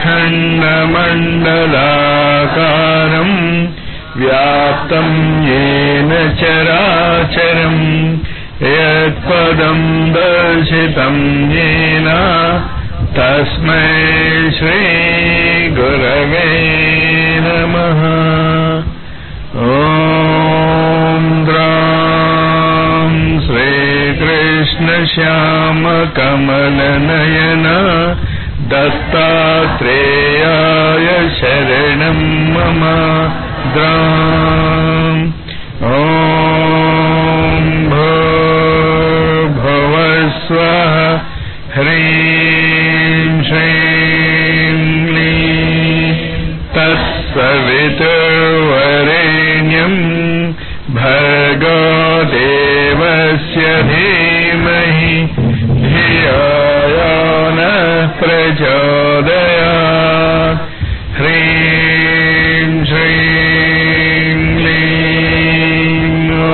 अखण्डमण्डलाकारम् व्याप्तम् येन चराचरम् यत्पदम् दर्शितम् येन तस्मै श्रीगुरवे नमः ॐ द्रां श्रीकृष्णश्यामकमलनयन दत्तात्रेयाय शरणं मम द्राम् ॐ भुवस्वः ह्रीं श्रीं क्लीं तत्सवितुर्वरेण्यम् भर्गो देवस्य धीमहि धियो यो नः प्रचोदयात् ह्रीं श्रीं क्लीं ॐ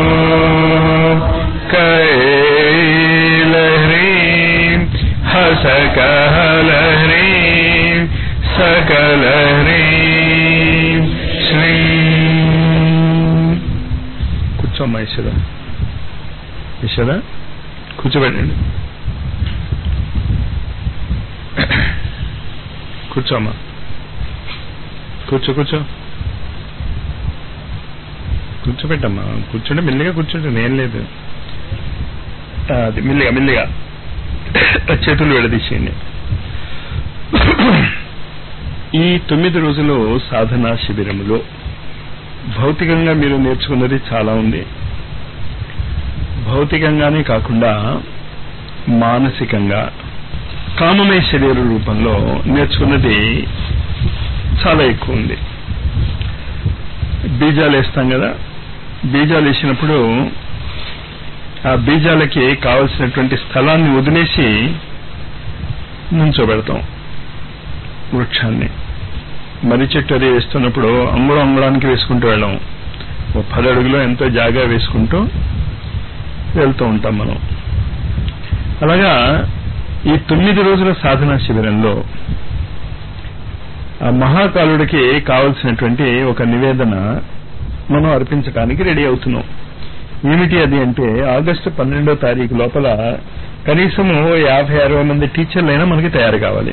कैलह्रीं हसकहलह्रीं सकलह्रीं श्रीं కూర్చోమ్మా యశోద యశోద కూర్చోబెట్టండి కూర్చోమ్మా కూర్చో కూర్చో కూర్చోబెట్టమ్మా కూర్చోండి మెల్లిగా కూర్చోండి నేను లేదు ఆ, అది మెల్లిగా మెల్లిగా చేతులు విడదీసేయండి ఈ తొమ్మిది రోజులు సాధనా శిబిరములో భౌతికంగా మీరు నేర్చుకున్నది చాలా ఉంది భౌతికంగానే కాకుండా మానసికంగా కామమయ శరీర రూపంలో నేర్చుకున్నది చాలా ఎక్కువ ఉంది బీజాలు వేస్తాం కదా బీజాలు వేసినప్పుడు ఆ బీజాలకి కావలసినటువంటి స్థలాన్ని వదిలేసి నుంచోబెడతాం వృక్షాన్ని మర్రి చెట్టు అది వేస్తున్నప్పుడు అంగుళం అంగుళానికి వేసుకుంటూ వెళ్ళాం ఓ పది అడుగులో ఎంతో జాగా వేసుకుంటూ వెళ్తూ ఉంటాం మనం అలాగా ఈ తొమ్మిది రోజుల సాధనా శిబిరంలో ఆ మహాకాలుడికి కావలసినటువంటి ఒక నివేదన మనం అర్పించడానికి రెడీ అవుతున్నాం ఏమిటి అది అంటే ఆగస్టు పన్నెండో తారీఖు లోపల కనీసము యాభై అరవై మంది టీచర్లైనా మనకి తయారు కావాలి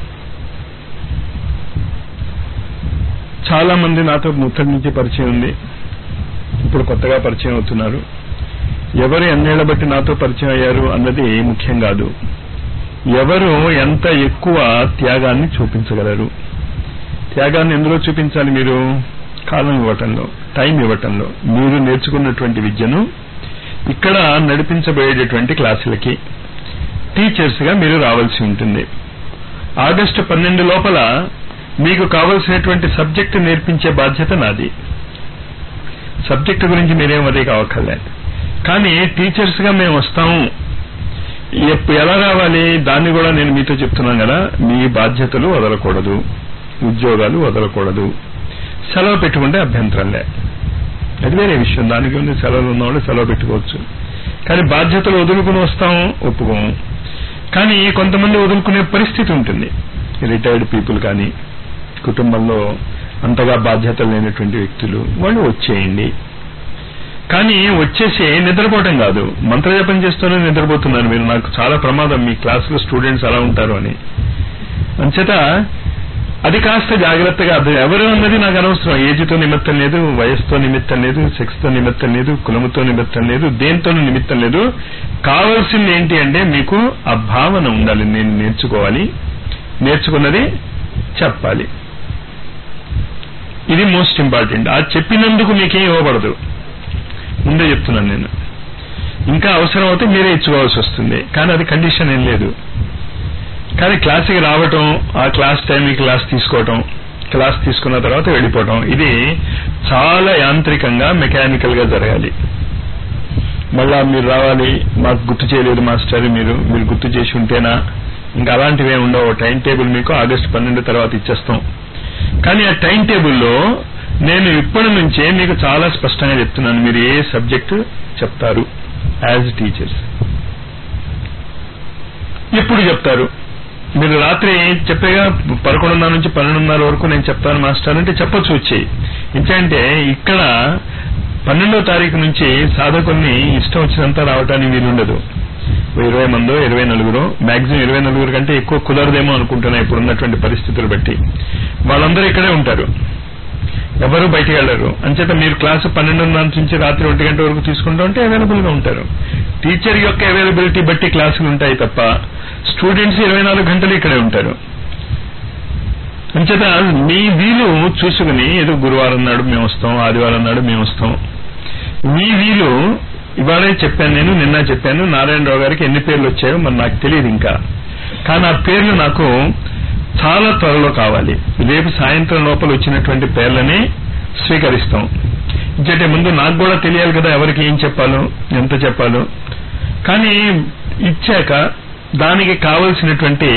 చాలా మంది నాతో ముత్తడి నుంచి పరిచయం ఉంది ఇప్పుడు కొత్తగా పరిచయం అవుతున్నారు ఎవరు ఎన్నేళ్ల బట్టి నాతో పరిచయం అయ్యారు అన్నది ముఖ్యం కాదు ఎవరు ఎంత ఎక్కువ త్యాగాన్ని చూపించగలరు త్యాగాన్ని ఎందులో చూపించాలి మీరు కాలం ఇవ్వటంలో టైం ఇవ్వటంలో మీరు నేర్చుకున్నటువంటి విద్యను ఇక్కడ నడిపించబోయేటటువంటి క్లాసులకి టీచర్స్ గా మీరు రావాల్సి ఉంటుంది ఆగస్టు పన్నెండు లోపల మీకు కావలసినటువంటి సబ్జెక్ట్ నేర్పించే బాధ్యత నాది సబ్జెక్ట్ గురించి మీరేం వరీ కావక్కర్లేదు కానీ టీచర్స్ గా మేము వస్తాము ఎప్పు- ఎలా రావాలి దాన్ని కూడా నేను మీతో చెప్తున్నాను కదా మీ బాధ్యతలు వదలకూడదు ఉద్యోగాలు వదలకూడదు సెలవు పెట్టుకుంటే అభ్యంతరం లే అది వేరే విషయం దానికి ఉంది సెలవులు ఉన్నవాళ్ళు సెలవు పెట్టుకోవచ్చు కానీ బాధ్యతలు వదులుకుని వస్తాము ఒప్పుకోము కానీ కొంతమంది వదులుకునే పరిస్థితి ఉంటుంది రిటైర్డ్ పీపుల్ కానీ కుటుంబంలో అంతగా బాధ్యతలు లేనటువంటి వ్యక్తులు వాళ్ళు వచ్చేయండి కానీ వచ్చేసి నిద్రపోవటం కాదు మంత్రజపం చేస్తూనే నిద్రపోతున్నారు మీరు నాకు చాలా ప్రమాదం మీ క్లాసులో స్టూడెంట్స్ అలా ఉంటారు అని అంచేత అది కాస్త జాగ్రత్తగా అర్థం ఎవరు అన్నది నాకు అనవసరం ఏజ్తో నిమిత్తం లేదు వయసుతో నిమిత్తం లేదు సెక్స్ తో నిమిత్తం లేదు కులముతో నిమిత్తం లేదు దేంతోనూ నిమిత్తం లేదు కావాల్సింది ఏంటి అంటే మీకు ఆ భావన ఉండాలి నేను నేర్చుకోవాలి నేర్చుకున్నది చెప్పాలి ఇది మోస్ట్ ఇంపార్టెంట్ ఆ చెప్పినందుకు మీకేం ఇవ్వబడదు ముందే చెప్తున్నాను నేను ఇంకా అవసరం అవుతే మీరే ఇచ్చుకోవాల్సి వస్తుంది కానీ అది కండిషన్ ఏం లేదు కానీ క్లాస్కి రావటం ఆ క్లాస్ టైంకి క్లాస్ తీసుకోవటం క్లాస్ తీసుకున్న తర్వాత వెళ్ళిపోవటం ఇది చాలా యాంత్రికంగా మెకానికల్ గా జరగాలి మళ్ళా మీరు రావాలి మాకు గుర్తు చేయలేదు మాస్టర్ మీరు మీరు గుర్తు చేసి ఉంటేనా ఇంకా అలాంటివి ఏమి ఉండవు టైం టేబుల్ మీకు ఆగస్టు పన్నెండు తర్వాత ఇచ్చేస్తాం కానీ ఆ టైం టేబుల్లో నేను ఇప్పటి నుంచే మీకు చాలా స్పష్టంగా చెప్తున్నాను మీరు ఏ సబ్జెక్టు చెప్తారు యాజ్ టీచర్స్ ఎప్పుడు చెప్తారు మీరు రాత్రి చెప్పేగా పదకొండున్నర నుంచి పన్నెండున్నర వరకు నేను చెప్తాను మాస్టర్ అంటే చెప్పొచ్చు వచ్చి ఎందుకంటే ఇక్కడ పన్నెండో తారీఖు నుంచి సాధకుల్ని ఇష్టం వచ్చినంత రావటానికి వీలుండదు ఓ ఇరవై మందో ఇరవై నలుగురు మాక్సిమం ఇరవై నలుగురు కంటే ఎక్కువ కుదరదేమో అనుకుంటున్నా ఇప్పుడు ఉన్నటువంటి పరిస్థితులు బట్టి వాళ్ళందరూ ఇక్కడే ఉంటారు ఎవరు బయటికి వెళ్ళరు అంచేత మీరు క్లాసు పన్నెండున్నర నుంచి రాత్రి ఒంటి గంట వరకు తీసుకుంటూ ఉంటే అవైలబుల్ గా ఉంటారు టీచర్ యొక్క అవైలబిలిటీ బట్టి క్లాసులు ఉంటాయి తప్ప స్టూడెంట్స్ ఇరవై నాలుగు గంటలు ఇక్కడే ఉంటారు అంచేత మీ వీలు చూసుకుని ఏదో గురువారం నాడు మేము వస్తాం ఆదివారం నాడు మేము వస్తాం మీ వీలు ఇవాళే చెప్పాను నేను నిన్న చెప్పాను నారాయణరావు గారికి ఎన్ని పేర్లు వచ్చాయో మరి నాకు తెలియదు ఇంకా కానీ ఆ పేర్లు నాకు చాలా త్వరలో కావాలి రేపు సాయంత్రం లోపల వచ్చినటువంటి పేర్లని స్వీకరిస్తాం ఇంకంటే ముందు నాకు కూడా తెలియాలి కదా ఎవరికి ఏం చెప్పాలో ఎంత చెప్పాలో కానీ ఇచ్చాక దానికి కావలసినటువంటి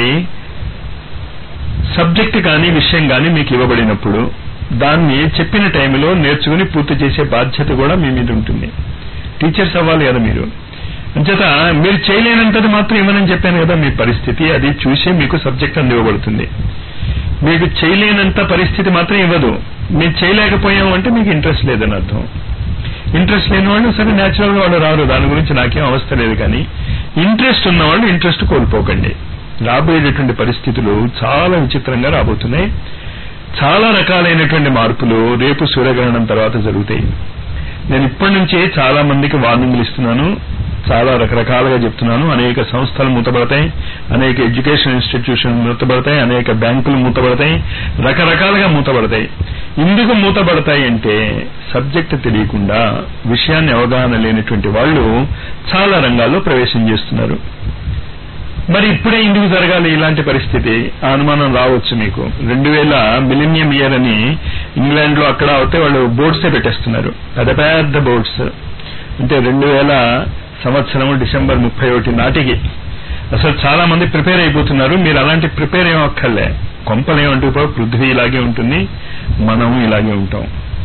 సబ్జెక్ట్ కానీ విషయం కానీ మీకు ఇవ్వబడినప్పుడు దాన్ని చెప్పిన టైంలో నేర్చుకుని పూర్తి చేసే బాధ్యత కూడా మీ మీద ఉంటుంది టీచర్స్ అవ్వాలి కదా మీరు అంచేత మీరు చేయలేనంతది మాత్రం ఇవ్వనని చెప్పాను కదా మీ పరిస్థితి అది చూసే మీకు సబ్జెక్ట్ అందివ్వబడుతుంది మీకు చేయలేనంత పరిస్థితి మాత్రం ఇవ్వదు మీరు చేయలేకపోయాం అంటే మీకు ఇంట్రెస్ట్ లేదని అర్థం ఇంట్రెస్ట్ లేని వాళ్ళు సరే న్యాచురల్ గా వాళ్ళు రారు దాని గురించి నాకేం అవస్థ లేదు కానీ ఇంట్రెస్ట్ ఉన్న వాళ్ళు ఇంట్రెస్ట్ కోల్పోకండి రాబోయేటటువంటి పరిస్థితులు చాలా విచిత్రంగా రాబోతున్నాయి చాలా రకాలైనటువంటి మార్పులు రేపు సూర్యగ్రహణం తర్వాత జరుగుతాయి నేను ఇప్పటి నుంచే చాలా మందికి వార్నింగ్లు ఇస్తున్నాను చాలా రకరకాలుగా చెప్తున్నాను అనేక సంస్థలు మూతపడతాయి అనేక ఎడ్యుకేషన్ ఇన్స్టిట్యూషన్ మూతపడతాయి అనేక బ్యాంకులు మూతపడతాయి రకరకాలుగా మూతపడతాయి ఎందుకు మూతపడతాయి అంటే సబ్జెక్ట్ తెలియకుండా విషయాన్ని అవగాహన లేనటువంటి వాళ్ళు చాలా రంగాల్లో ప్రవేశం చేస్తున్నారు మరి ఇప్పుడే ఎందుకు జరగాలి ఇలాంటి పరిస్థితి ఆ అనుమానం రావచ్చు మీకు రెండు వేల మిలినియం ఇయర్ అని ఇంగ్లాండ్ లో అక్కడ అయితే వాళ్ళు బోర్డ్సే పెట్టేస్తున్నారు పెద్ద పెద్ద బోర్డ్స్ అంటే రెండు వేల సంవత్సరం డిసెంబర్ ముప్పై ఒకటి నాటికి అసలు చాలా మంది ప్రిపేర్ అయిపోతున్నారు మీరు అలాంటి ప్రిపేర్ ఏం అక్కర్లే కొంపలు ఏమంటూ పృథ్వీ ఇలాగే ఉంటుంది మనం ఇలాగే ఉంటాం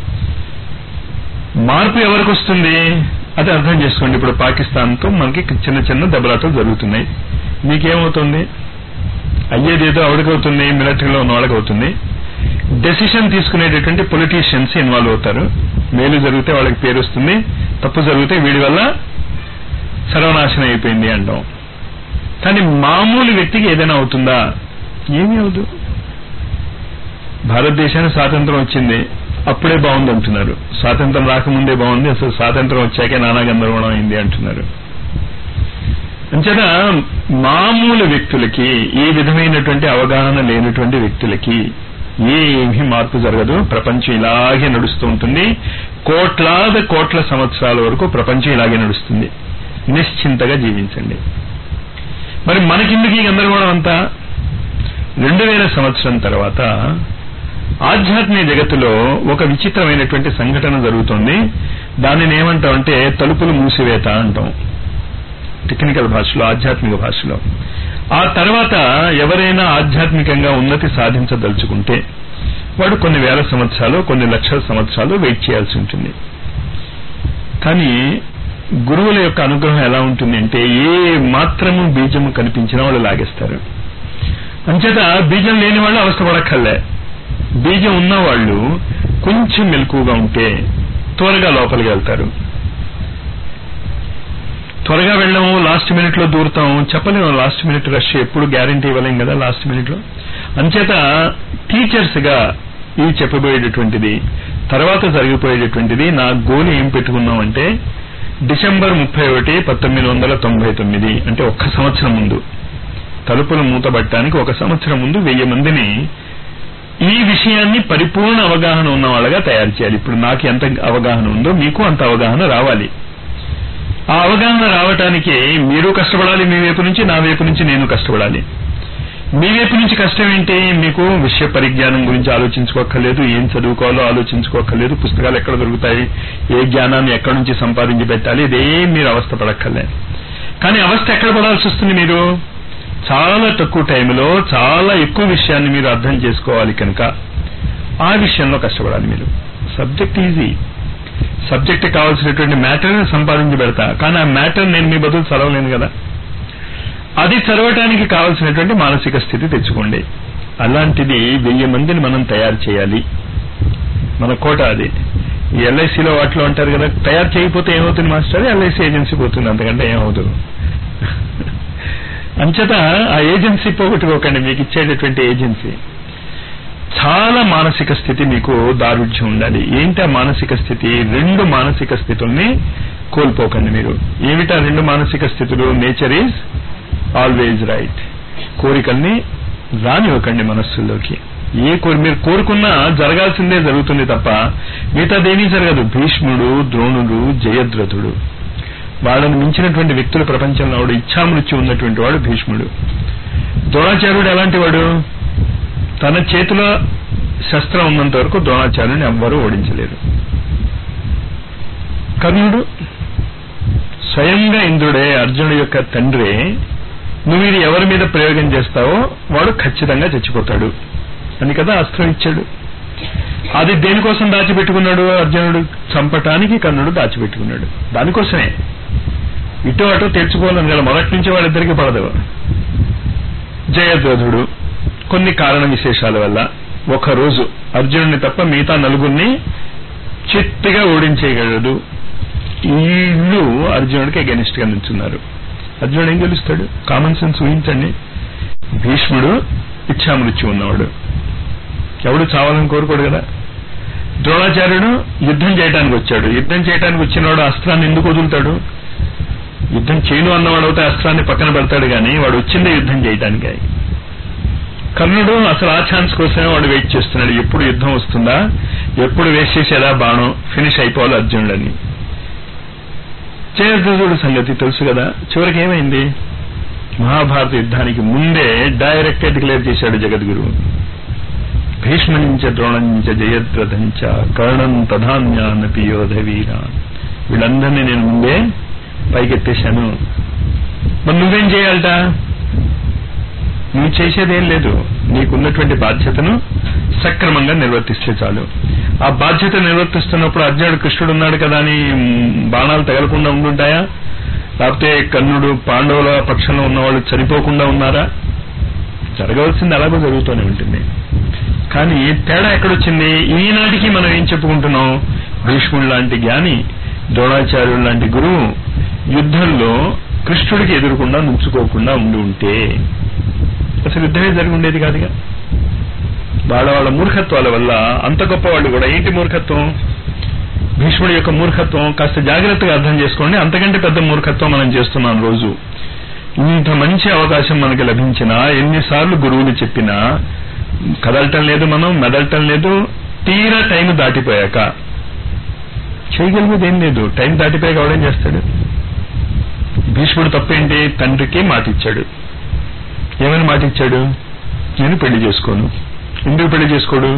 మార్పు ఎవరికి వస్తుంది అది అర్థం చేసుకోండి ఇప్పుడు పాకిస్తాన్ తో మనకి చిన్న చిన్న దెబ్బలాటలు జరుగుతున్నాయి మీకేమవుతుంది అయ్యేదేదో ఎవరికవుతుంది మిలిటరీలో ఉన్న వాళ్ళకి అవుతుంది డెసిషన్ తీసుకునేటటువంటి పొలిటీషియన్స్ ఇన్వాల్వ్ అవుతారు మేలు జరిగితే వాళ్ళకి పేరు వస్తుంది తప్పు జరిగితే వీడి వల్ల సర్వనాశనం అయిపోయింది అంటాం కానీ మామూలు వ్యక్తికి ఏదైనా అవుతుందా ఏమీ అవదు భారతదేశానికి స్వాతంత్రం వచ్చింది అప్పుడే బాగుంది అంటున్నారు స్వాతంత్రం రాకముందే బాగుంది అసలు స్వాతంత్రం వచ్చాకే నానా గందరగోళం అయింది అంటున్నారు అంచేత మామూలు వ్యక్తులకి ఏ విధమైనటువంటి అవగాహన లేనటువంటి వ్యక్తులకి ఏమీ మార్పు జరగదు ప్రపంచం ఇలాగే నడుస్తూ ఉంటుంది కోట్లాది కోట్ల సంవత్సరాల వరకు ప్రపంచం ఇలాగే నడుస్తుంది నిశ్చింతగా జీవించండి మరి మనకిందుకు ఈ గందరగోళం అంతా రెండు వేల సంవత్సరం తర్వాత ఆధ్యాత్మిక జగత్తులో ఒక విచిత్రమైనటువంటి సంఘటన జరుగుతుంది దానిని ఏమంటామంటే తలుపులు మూసివేత అంటాం టెక్నికల్ భాషలో ఆధ్యాత్మిక భాషలో ఆ తర్వాత ఎవరైనా ఆధ్యాత్మికంగా ఉన్నతి సాధించదలుచుకుంటే వాడు కొన్ని వేల సంవత్సరాలు కొన్ని లక్షల సంవత్సరాలు వెయిట్ చేయాల్సి ఉంటుంది కానీ గురువుల యొక్క అనుగ్రహం ఎలా ఉంటుంది అంటే ఏ మాత్రము బీజము కనిపించినా వాళ్ళు లాగేస్తారు అంచేత బీజం లేని వాళ్ళు అవస్థపడక్కర్లే బీజం ఉన్న వాళ్ళు కొంచెం మెలకుగా ఉంటే త్వరగా లోపలికి వెళ్తారు త్వరగా వెళ్ళాము లాస్ట్ మినిట్ లో దూరుతాం చెప్పలేము లాస్ట్ మినిట్ రష్ ఎప్పుడు గ్యారంటీ ఇవ్వలేం కదా లాస్ట్ మినిట్ లో అంచేత టీచర్స్ గా ఇది చెప్పబోయేటటువంటిది తర్వాత జరిగిపోయేటటువంటిది నా గోల్ ఏం పెట్టుకున్నాం అంటే డిసెంబర్ ముప్పై ఒకటి పంతొమ్మిది వందల తొంభై తొమ్మిది అంటే ఒక్క సంవత్సరం ముందు తలుపులు మూతబట్టడానికి ఒక సంవత్సరం ముందు వెయ్యి మందిని ఈ విషయాన్ని పరిపూర్ణ అవగాహన ఉన్న వాళ్ళగా తయారు చేయాలి ఇప్పుడు నాకు ఎంత అవగాహన ఉందో మీకు అంత అవగాహన రావాలి ఆ అవగాహన రావటానికి మీరు కష్టపడాలి మీ వైపు నుంచి నా వైపు నుంచి నేను కష్టపడాలి మీ వైపు నుంచి కష్టం ఏంటి మీకు విషయ పరిజ్ఞానం గురించి ఆలోచించుకోక్కర్లేదు ఏం చదువుకోవాలో ఆలోచించుకోక్కర్లేదు పుస్తకాలు ఎక్కడ దొరుకుతాయి ఏ జ్ఞానాన్ని ఎక్కడి నుంచి సంపాదించి పెట్టాలి ఇదేం మీరు అవస్థ పడక్కర్లేదు కానీ అవస్థ ఎక్కడ పడాల్సి వస్తుంది మీరు చాలా తక్కువ టైంలో చాలా ఎక్కువ విషయాన్ని మీరు అర్థం చేసుకోవాలి కనుక ఆ విషయంలో కష్టపడాలి మీరు సబ్జెక్ట్ ఈజీ సబ్జెక్ట్ కావాల్సినటువంటి మ్యాటర్ సంపాదించి పెడతా కానీ ఆ మ్యాటర్ నేను మీ బదులు చదవలేను కదా అది చదవటానికి కావలసినటువంటి మానసిక స్థితి తెచ్చుకోండి అలాంటిది వెయ్యి మందిని మనం తయారు చేయాలి మన కోట అది ఈ ఎల్ఐసిలో వాటిలో అంటారు కదా తయారు చేయకపోతే ఏమవుతుంది మాస్టర్ ఎల్ఐసి ఏజెన్సీ పోతుంది అంతకంటే ఏమవుతుంది అంచేత ఆ ఏజెన్సీ పోగొట్టుకోకండి మీకు ఇచ్చేటటువంటి ఏజెన్సీ చాలా మానసిక స్థితి మీకు దారుఢ్యం ఉండాలి ఏంటి ఆ మానసిక స్థితి రెండు మానసిక స్థితుల్ని కోల్పోకండి మీరు ఏమిటా రెండు మానసిక స్థితులు నేచర్ ఈజ్ ఆల్వేజ్ రైట్ కోరికల్ని రానివ్వకండి మనస్సుల్లోకి ఏ కోరి మీరు కోరుకున్నా జరగాల్సిందే జరుగుతుంది తప్ప మిగతాదేమీ జరగదు భీష్ముడు ద్రోణుడు జయద్రథుడు వాళ్ళని మించినటువంటి వ్యక్తుల ప్రపంచంలో వాడు ఇచ్ఛామృత్యు ఉన్నటువంటి వాడు భీష్ముడు ద్రోణాచార్యుడు ఎలాంటి వాడు తన చేతిలో శస్త్రం ఉన్నంత వరకు ద్రోణాచార్యుని ఎవ్వరూ ఓడించలేరు కర్ణుడు స్వయంగా ఇంద్రుడే అర్జునుడి యొక్క తండ్రి నువ్వు ఇది ఎవరి మీద ప్రయోగం చేస్తావో వాడు ఖచ్చితంగా చచ్చిపోతాడు అని కదా అస్త్రం ఇచ్చాడు అది దేనికోసం దాచిపెట్టుకున్నాడు అర్జునుడు చంపటానికి కర్ణుడు దాచిపెట్టుకున్నాడు దానికోసమే ఇటు అటు తెచ్చుకోవాలని కదా మొదటి నుంచి వాళ్ళిద్దరికి పడదు జయద్రథుడు కొన్ని కారణ విశేషాల వల్ల ఒక రోజు అర్జునుడిని తప్ప మిగతా నలుగురిని చిత్తుగా ఓడించేయగలడు వీళ్ళు అర్జునుడికి అగెనిస్ట్ గా నిల్చున్నారు అర్జునుడు ఏం గెలుస్తాడు కామన్ సెన్స్ ఊహించండి భీష్ముడు ఇచ్ఛామృత్యు ఉన్నవాడు ఎవడు చావాలని కోరుకోడు కదా ద్రోణాచార్యుడు యుద్ధం చేయడానికి వచ్చాడు యుద్ధం చేయడానికి వచ్చినవాడు అస్త్రాన్ని ఎందుకు వదులుతాడు యుద్ధం చేయను అన్నవాడు అయితే అస్త్రాన్ని పక్కన పెడతాడు కానీ వాడు వచ్చిందే యుద్ధం చేయడానికి కర్ణుడు అసలు ఆ ఛాన్స్ కోసమే వాడు వెయిట్ చేస్తున్నాడు ఎప్పుడు యుద్ధం వస్తుందా ఎప్పుడు వేస్ట్ చేసేదా బాణం ఫినిష్ అయిపోవాలి అర్జునుడని జయద్రథుడు సంగతి తెలుసు కదా చివరికి ఏమైంది మహాభారత యుద్ధానికి ముందే డైరెక్ట్ గా డిక్లేర్ చేశాడు జగద్గురు భీష్మనించ ద్రోణంచ జయద్రథంచ కర్ణం తధాన్యానపి యోధవీర వీళ్ళందరినీ నేను ముందే పైకెత్తేశాను మరి నువ్వేం చేయాలట నువ్వు చేసేదేం లేదు నీకున్నటువంటి బాధ్యతను సక్రమంగా నిర్వర్తిస్తే చాలు ఆ బాధ్యత నిర్వర్తిస్తున్నప్పుడు అర్జునుడు కృష్ణుడు ఉన్నాడు కదా అని బాణాలు తగలకుండా ఉండుంటాయా లేకపోతే కర్ణుడు పాండవుల పక్షంలో ఉన్నవాళ్ళు చనిపోకుండా ఉన్నారా జరగవలసింది అలాగో జరుగుతూనే ఉంటుంది కానీ తేడా ఎక్కడొచ్చింది ఈనాటికి మనం ఏం చెప్పుకుంటున్నాం భీష్ముడు లాంటి జ్ఞాని ద్రోణాచార్యుడు లాంటి గురువు యుద్ధంలో కృష్ణుడికి ఎదురుకుండా నుంచుకోకుండా ఉండి ఉంటే అసలు యుద్ధమే జరిగి ఉండేది కాదుగా వాళ్ళ వాళ్ళ మూర్ఖత్వాల వల్ల అంత గొప్ప వాళ్ళు కూడా ఏంటి మూర్ఖత్వం భీష్ముడి యొక్క మూర్ఖత్వం కాస్త జాగ్రత్తగా అర్థం చేసుకోండి అంతకంటే పెద్ద మూర్ఖత్వం మనం చేస్తున్నాం రోజు ఇంత మంచి అవకాశం మనకి లభించినా ఎన్నిసార్లు గురువులు చెప్పినా కదలటం లేదు మనం మెదలటం లేదు తీరా టైం దాటిపోయాక చేయగలిగేది ఏం లేదు టైం దాటిపోయాక అవడం చేస్తాడు భీష్ముడు తప్పేంటి తండ్రికి మాట ఇచ్చాడు ఏమని మాట ఇచ్చాడు నేను పెళ్లి చేసుకోను ఎందుకు పెళ్లి చేసుకోడు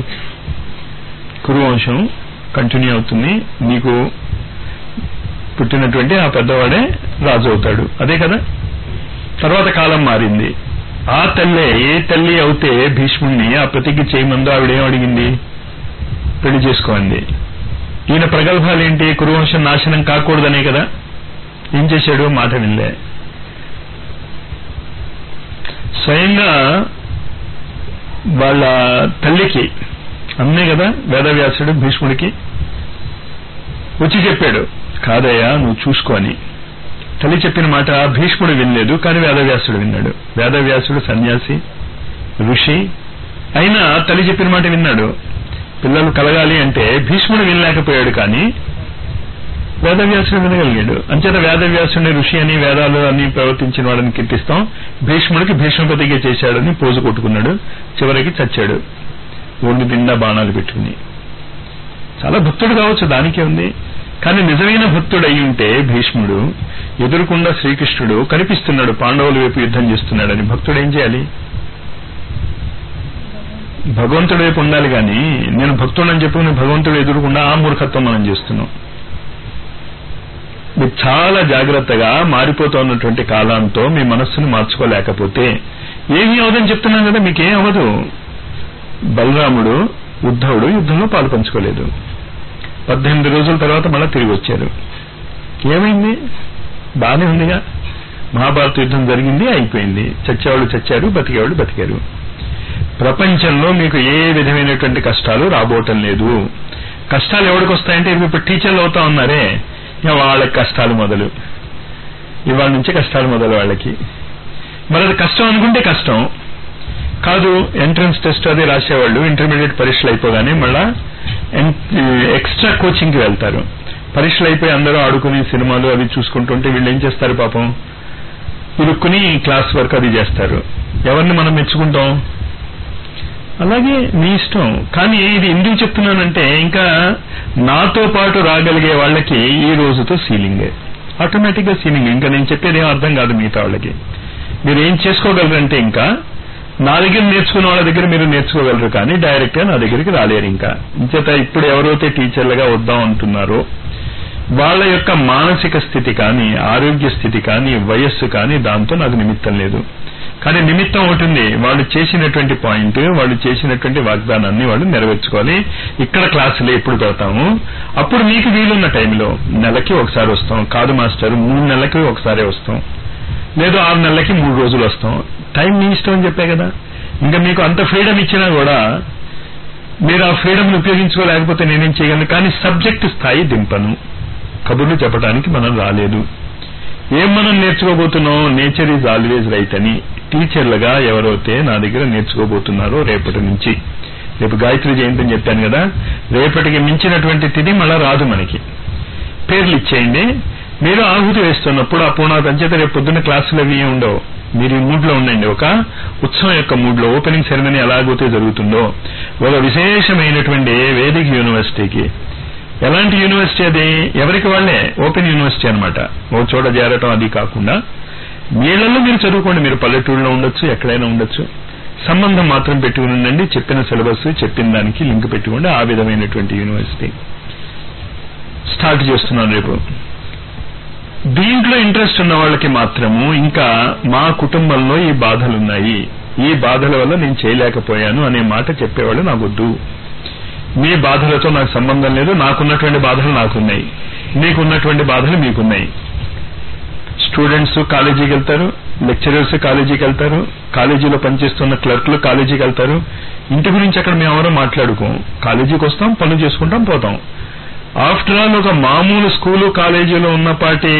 కురువంశం కంటిన్యూ అవుతుంది నీకు పుట్టినటువంటి ఆ పెద్దవాడే రాజు అవుతాడు అదే కదా తర్వాత కాలం మారింది ఆ తల్లే ఏ తల్లి అవుతే భీష్ముడిని ఆ ప్రతిజ్ఞ చేయమందో ఆవిడేం అడిగింది పెళ్లి చేసుకోండి ఈయన ప్రగల్భాలేంటి కురువంశం నాశనం కాకూడదనే కదా ఏం చేశాడు మాట వినలే స్వయంగా వాళ్ళ తల్లికి అన్నే కదా వేదవ్యాసుడు భీష్ముడికి వచ్చి చెప్పాడు కాదయ్యా నువ్వు చూసుకొని తల్లి చెప్పిన మాట భీష్ముడు వినలేదు కానీ వేదవ్యాసుడు విన్నాడు వేదవ్యాసుడు సన్యాసి ఋషి అయినా తల్లి చెప్పిన మాట విన్నాడు పిల్లలు కలగాలి అంటే భీష్ముడు వినలేకపోయాడు కానీ వేదవ్యాసుడు వినగలిగాడు అంచేత వేదవ్యాసుడిని ఋషి అని వేదాలు అని ప్రవర్తించిన వాళ్ళని కీర్తిస్తాం భీష్ముడికి భీష్మపతిగా చేశాడని పోజు కొట్టుకున్నాడు చివరికి చచ్చాడు ఒళ్ళు నిండా బాణాలు పెట్టుకుని చాలా భక్తుడు కావచ్చు దానికే ఉంది కానీ నిజమైన భక్తుడు అయి ఉంటే భీష్ముడు ఎదురుకుండా శ్రీకృష్ణుడు కనిపిస్తున్నాడు పాండవుల వైపు యుద్ధం చేస్తున్నాడని భక్తుడు ఏం చేయాలి భగవంతుడి వైపు ఉండాలి కానీ నేను భక్తుడని చెప్పుకుని భగవంతుడు ఎదురుకుండా ఆ మూర్ఖత్వం మనం చేస్తున్నాం మీరు చాలా జాగ్రత్తగా మారిపోతున్నటువంటి కాలంతో మీ మనస్సును మార్చుకోలేకపోతే ఏమీ అవదని చెప్తున్నాను కదా మీకేం అవ్వదు బలరాముడు ఉద్ధవుడు యుద్ధంలో పాలు పంచుకోలేదు పద్దెనిమిది రోజుల తర్వాత మళ్ళీ తిరిగి వచ్చారు ఏమైంది బానే ఉందిగా మహాభారత యుద్ధం జరిగింది అయిపోయింది చచ్చేవాళ్ళు చచ్చారు బతికేవాళ్ళు బతికారు ప్రపంచంలో మీకు ఏ విధమైనటువంటి కష్టాలు రాబోవటం లేదు కష్టాలు ఎవరికి వస్తాయంటే ఇప్పుడు టీచర్లు అవుతా ఉన్నారే ఇక వాళ్ళకి కష్టాలు మొదలు ఇవాళ నుంచి కష్టాలు మొదలు వాళ్ళకి మరి అది కష్టం అనుకుంటే కష్టం కాదు ఎంట్రన్స్ టెస్ట్ అది రాసేవాళ్ళు ఇంటర్మీడియట్ పరీక్షలు అయిపోగానే మళ్ళా ఎక్స్ట్రా కోచింగ్ కి వెళ్తారు పరీక్షలు అయిపోయి అందరూ ఆడుకుని సినిమాలు అవి చూసుకుంటుంటే వీళ్ళు ఏం చేస్తారు పాపం ఇరుక్కుని క్లాస్ వర్క్ అది చేస్తారు ఎవరిని మనం మెచ్చుకుంటాం అలాగే మీ ఇష్టం కానీ ఇది ఎందుకు చెప్తున్నానంటే ఇంకా నాతో పాటు రాగలిగే వాళ్ళకి ఈ రోజుతో సీలింగే ఆటోమేటిక్ గా సీలింగ్ ఇంకా నేను చెప్పేది ఏం అర్థం కాదు మిగతా వాళ్ళకి మీరు ఏం చేసుకోగలరంటే ఇంకా నా దగ్గర నేర్చుకున్న వాళ్ళ దగ్గర మీరు నేర్చుకోగలరు కానీ డైరెక్ట్ గా నా దగ్గరికి రాలేరు ఇంకా ఇంచేత ఇప్పుడు ఎవరైతే టీచర్లుగా వద్దాం అంటున్నారో వాళ్ళ యొక్క మానసిక స్థితి కానీ ఆరోగ్య స్థితి కానీ వయస్సు కానీ దాంతో నాకు నిమిత్తం లేదు కానీ నిమిత్తం ఒకటి ఉంది వాళ్ళు చేసినటువంటి పాయింట్ వాళ్ళు చేసినటువంటి వాగ్దానాన్ని వాళ్ళు నెరవేర్చుకోవాలి ఇక్కడ క్లాసులు ఎప్పుడు పెడతాము అప్పుడు మీకు వీలున్న టైంలో నెలకి ఒకసారి వస్తాం కాదు మాస్టర్ మూడు నెలలకి ఒకసారి వస్తాం లేదు ఆరు నెలలకి మూడు రోజులు వస్తాం టైం మీ ఇష్టం అని చెప్పే కదా ఇంకా మీకు అంత ఫ్రీడమ్ ఇచ్చినా కూడా మీరు ఆ ఫ్రీడమ్ ఉపయోగించుకోలేకపోతే నేనేం చేయగలను కానీ సబ్జెక్ట్ స్థాయి దింపను కబుర్లు చెప్పడానికి మనం రాలేదు ఏం మనం నేర్చుకోబోతున్నాం నేచర్ ఈజ్ ఆల్వేజ్ రైట్ అని టీచర్లుగా ఎవరైతే నా దగ్గర నేర్చుకోబోతున్నారో రేపటి నుంచి రేపు గాయత్రి జయంతి అని చెప్పాను కదా రేపటికి మించినటువంటి తిథి మళ్ళా రాదు మనకి పేర్లు ఇచ్చేయండి మీరు ఆహుతి వేస్తున్నప్పుడు ఆ పూర్ణ అంచేత రేపు పొద్దున్న క్లాసులు అవి ఉండవు మీరు ఈ మూడ్ లో ఉండండి ఒక ఉత్సవం యొక్క మూడ్ లో ఓపెనింగ్ సెరమనీ ఎలాగైతే జరుగుతుందో ఒక విశేషమైనటువంటి వేదిక యూనివర్సిటీకి ఎలాంటి యూనివర్సిటీ అది ఎవరికి వాళ్ళే ఓపెన్ యూనివర్సిటీ అనమాట ఓ చోట చేరటం అది కాకుండా వీళ్ళల్లో మీరు చదువుకోండి మీరు పల్లెటూరులో ఉండొచ్చు ఎక్కడైనా ఉండొచ్చు సంబంధం మాత్రం పెట్టుకుని ఉండండి చెప్పిన సిలబస్ చెప్పిన దానికి లింక్ పెట్టుకోండి ఆ విధమైనటువంటి యూనివర్సిటీ స్టార్ట్ చేస్తున్నాను రేపు దీంట్లో ఇంట్రెస్ట్ ఉన్న వాళ్ళకి మాత్రము ఇంకా మా కుటుంబంలో ఈ బాధలున్నాయి ఈ బాధల వల్ల నేను చేయలేకపోయాను అనే మాట చెప్పేవాళ్ళు నాకొద్దు మీ బాధలతో నాకు సంబంధం లేదు నాకున్నటువంటి బాధలు నాకున్నాయి మీకున్నటువంటి బాధలు మీకున్నాయి స్టూడెంట్స్ కాలేజీకి వెళ్తారు లెక్చరర్స్ కాలేజీకి వెళ్తారు కాలేజీలో పనిచేస్తున్న క్లర్క్లు కాలేజీకి వెళ్తారు ఇంటి గురించి అక్కడ మేము ఎవరో మాట్లాడుకోం కాలేజీకి వస్తాం పనులు చేసుకుంటాం పోతాం ఆఫ్టర్ ఆల్ ఒక మామూలు స్కూలు కాలేజీలో ఉన్నపాటి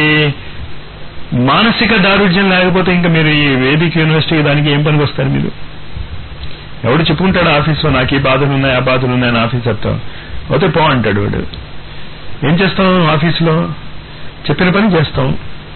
మానసిక దారుఢ్యం లేకపోతే ఇంకా మీరు ఈ వేదిక యూనివర్సిటీ దానికి ఏం పనికి వస్తారు మీరు ఎవడు చెప్పుకుంటాడు ఆఫీస్లో నాకు ఈ బాధలు ఉన్నాయి ఆ బాధలు ఉన్నాయని ఆఫీసర్తో అయితే పో అంటాడు వాడు ఏం చేస్తాం ఆఫీస్లో చెప్పిన పని చేస్తాం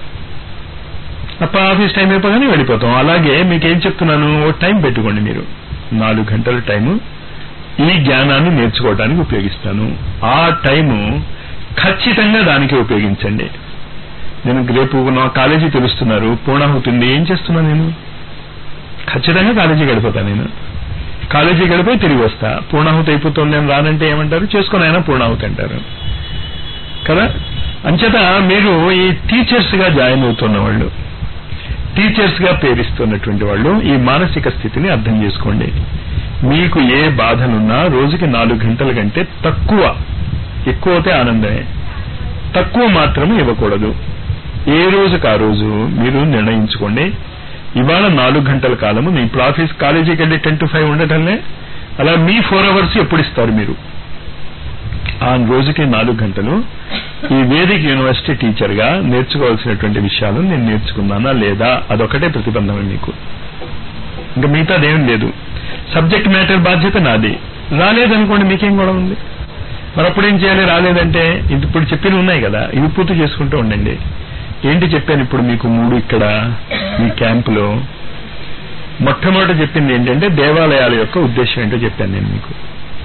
అప్ప ఆఫీస్ టైం అయిపోగానే వెళ్ళిపోతాం అలాగే మీకేం చెప్తున్నాను ఓ టైం పెట్టుకోండి మీరు నాలుగు గంటల టైము ఈ జ్ఞానాన్ని నేర్చుకోవడానికి ఉపయోగిస్తాను ఆ టైము ఖచ్చితంగా దానికి ఉపయోగించండి నేను రేపు నా కాలేజీ తెలుస్తున్నారు పూర్ణాహుతుంది ఏం చేస్తున్నా నేను ఖచ్చితంగా కాలేజీ గడిపోతా నేను కాలేజీ గడిపోయి తిరిగి వస్తా పూర్ణాహుతి అయిపోతుంది నేను రానంటే ఏమంటారు చేసుకుని అయినా పూర్ణాహుతి అంటారు కదా అంచేత మీరు ఈ టీచర్స్ గా జాయిన్ అవుతున్న వాళ్ళు టీచర్స్ గా పేరిస్తున్నటువంటి వాళ్ళు ఈ మానసిక స్థితిని అర్థం చేసుకోండి మీకు ఏ బాధలున్నా రోజుకి నాలుగు గంటల కంటే తక్కువ ఎక్కువ అయితే ఆనందమే తక్కువ మాత్రం ఇవ్వకూడదు ఏ రోజుకి ఆ రోజు మీరు నిర్ణయించుకోండి ఇవాళ నాలుగు గంటల కాలము నేను ఇప్పుడు ఆఫీస్ కాలేజీకి వెళ్ళి టెన్ టు ఫైవ్ ఉండటంలే అలా మీ ఫోర్ అవర్స్ ఎప్పుడు ఇస్తారు మీరు ఆ రోజుకి నాలుగు గంటలు ఈ వేదిక యూనివర్సిటీ టీచర్ గా నేర్చుకోవాల్సినటువంటి విషయాలు నేను నేర్చుకున్నానా లేదా అదొకటే ప్రతిబంధమే మీకు ఇంకా మిగతాదేం లేదు సబ్జెక్ట్ మ్యాటర్ బాధ్యత నాది రాలేదనుకోండి మీకేం గొడవ ఉంది మరి అప్పుడేం చేయాలి రాలేదంటే ఇది ఇప్పుడు చెప్పిన ఉన్నాయి కదా ఇవి పూర్తి చేసుకుంటూ ఉండండి ఏంటి చెప్పాను ఇప్పుడు మీకు మూడు ఇక్కడ ఈ క్యాంపులో మొట్టమొదట చెప్పింది ఏంటంటే దేవాలయాల యొక్క ఉద్దేశం ఏంటో చెప్పాను నేను మీకు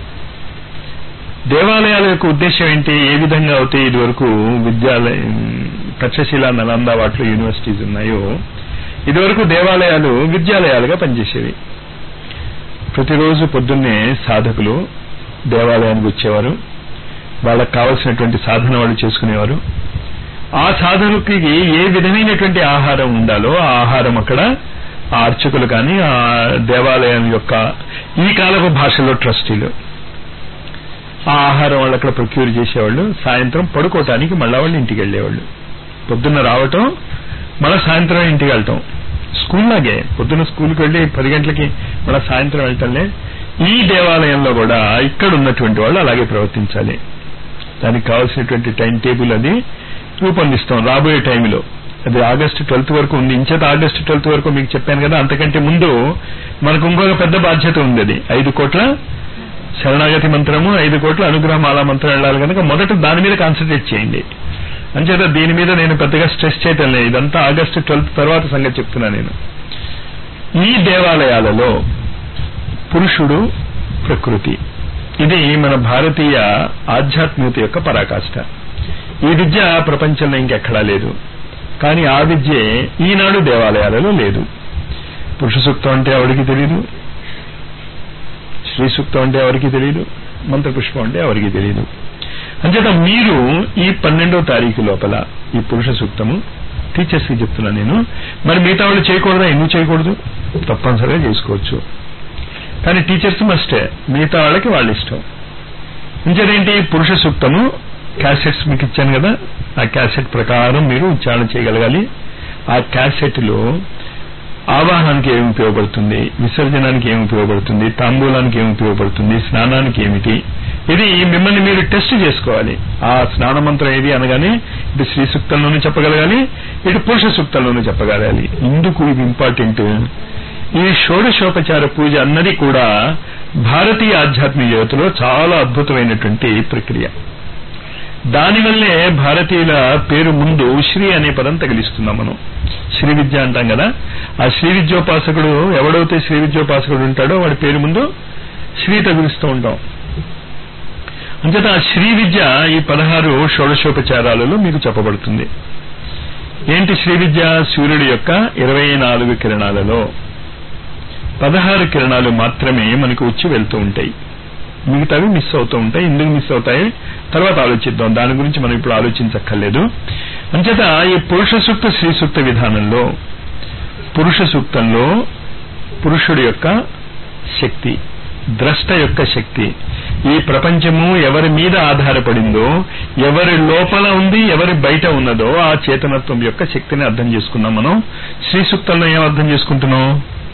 దేవాలయాల యొక్క ఉద్దేశం ఏంటి ఏ విధంగా అయితే ఇది వరకు విద్యాలయ తక్షశిల నలంద వాటిలో యూనివర్సిటీస్ ఉన్నాయో ఇదివరకు దేవాలయాలు విద్యాలయాలుగా పనిచేసేవి ప్రతిరోజు పొద్దున్నే సాధకులు దేవాలయానికి వచ్చేవారు వాళ్ళకి కావలసినటువంటి సాధన వాళ్ళు చేసుకునేవారు ఆ సాధనకి ఏ విధమైనటువంటి ఆహారం ఉండాలో ఆ ఆహారం అక్కడ ఆ అర్చకులు కానీ ఆ దేవాలయం యొక్క ఈ కాలపు భాషలో ట్రస్టీలు ఆ ఆహారం వాళ్ళు అక్కడ ప్రొక్యూర్ చేసేవాళ్ళు సాయంత్రం పడుకోవటానికి మళ్ళా వాళ్ళు ఇంటికి వెళ్ళేవాళ్ళు పొద్దున్న రావటం మళ్ళీ సాయంత్రం ఇంటికి వెళ్తాం స్కూల్ లాగే పొద్దున స్కూల్కి వెళ్ళి పది గంటలకి మళ్ళీ సాయంత్రం వెళ్తాంలే ఈ దేవాలయంలో కూడా ఇక్కడ ఉన్నటువంటి వాళ్ళు అలాగే ప్రవర్తించాలి దానికి కావాల్సినటువంటి టైం టేబుల్ అది రూపొందిస్తాం రాబోయే టైంలో అది ఆగస్టు ట్వెల్త్ వరకు ఉంది ఇంచేత ఆగస్టు ట్వెల్త్ వరకు మీకు చెప్పాను కదా అంతకంటే ముందు మనకు ఇంకొక పెద్ద బాధ్యత ఉంది అది ఐదు కోట్ల శరణాగతి మంత్రము ఐదు కోట్ల అనుగ్రహ మాలా మంత్రం వెళ్ళాలి కనుక మొదట దాని మీద కాన్సన్ట్రేట్ చేయండి అంచేత దీని మీద నేను పెద్దగా స్ట్రెస్ చేయటం లేదు ఇదంతా ఆగస్టు ట్వెల్త్ తర్వాత సంగతి చెప్తున్నా నేను ఈ దేవాలయాలలో పురుషుడు ప్రకృతి ఇది మన భారతీయ ఆధ్యాత్మికత యొక్క పరాకాష్ట ఈ విద్య ప్రపంచంలో ఇంకెక్కడా లేదు కానీ ఆ విద్యే ఈనాడు దేవాలయాలలో లేదు పురుష సూక్తం అంటే ఎవరికి తెలియదు శ్రీ సూక్తం అంటే ఎవరికి తెలియదు మంత్రపుష్పం అంటే ఎవరికి తెలియదు అంచేత మీరు ఈ పన్నెండో తారీఖు లోపల ఈ పురుష సూక్తము టీచర్స్కి చెప్తున్నా నేను మరి మిగతా వాళ్ళు చేయకూడదా ఎందుకు చేయకూడదు తప్పనిసరిగా చేసుకోవచ్చు కానీ టీచర్స్ మస్టే మిగతా వాళ్ళకి వాళ్ళ ఇష్టం ఇంకేదేంటి పురుష సూక్తము క్యాసెట్స్ మీకు ఇచ్చాను కదా ఆ క్యాసెట్ ప్రకారం మీరు ఉచ్చారణ చేయగలగాలి ఆ క్యాసెట్లో ఆవాహనానికి ఏమి ఉపయోగపడుతుంది విసర్జనానికి ఏమి ఉపయోగపడుతుంది తాంబూలానికి ఏమి ఉపయోగపడుతుంది స్నానానికి ఏమిటి ఇది మిమ్మల్ని మీరు టెస్ట్ చేసుకోవాలి ఆ స్నాన మంత్రం ఏది అనగానే ఇటు శ్రీ సూక్తంలోనూ చెప్పగలగాలి ఇటు పురుష సూక్తంలోనూ చెప్పగలగాలి ఇందుకు ఇది ఇంపార్టెంట్ ఈ షోడశోపచార పూజ అన్నది కూడా భారతీయ ఆధ్యాత్మిక యువతలో చాలా అద్భుతమైనటువంటి ప్రక్రియ దానివల్లే భారతీయుల పేరు ముందు శ్రీ అనే పదం తగిలిస్తున్నాం మనం శ్రీ విద్య అంటాం కదా ఆ శ్రీ విద్యోపాసకుడు ఎవడైతే శ్రీ విద్యోపాసకుడు ఉంటాడో వాడి పేరు ముందు శ్రీ తగిలిస్తూ ఉంటాం అంచేత ఆ శ్రీ విద్య ఈ పదహారు షోడశోపచారాలలో మీకు చెప్పబడుతుంది ఏంటి శ్రీ విద్య సూర్యుడి యొక్క ఇరవై నాలుగు కిరణాలలో పదహారు కిరణాలు మాత్రమే మనకు వచ్చి వెళ్తూ ఉంటాయి మిగతావి మిస్ అవుతూ ఉంటాయి ఎందుకు మిస్ అవుతాయి తర్వాత ఆలోచిద్దాం దాని గురించి మనం ఇప్పుడు ఆలోచించక్కర్లేదు అంచేత ఈ పురుష సూక్త శ్రీ సూక్త విధానంలో పురుష సూక్తంలో పురుషుడి యొక్క శక్తి ద్రష్ట యొక్క శక్తి ఈ ప్రపంచము ఎవరి మీద ఆధారపడిందో ఎవరి లోపల ఉంది ఎవరి బయట ఉన్నదో ఆ చేతనత్వం యొక్క శక్తిని అర్థం చేసుకున్నాం మనం శ్రీ సూక్తంలో ఏం అర్థం చేసుకుంటున్నాం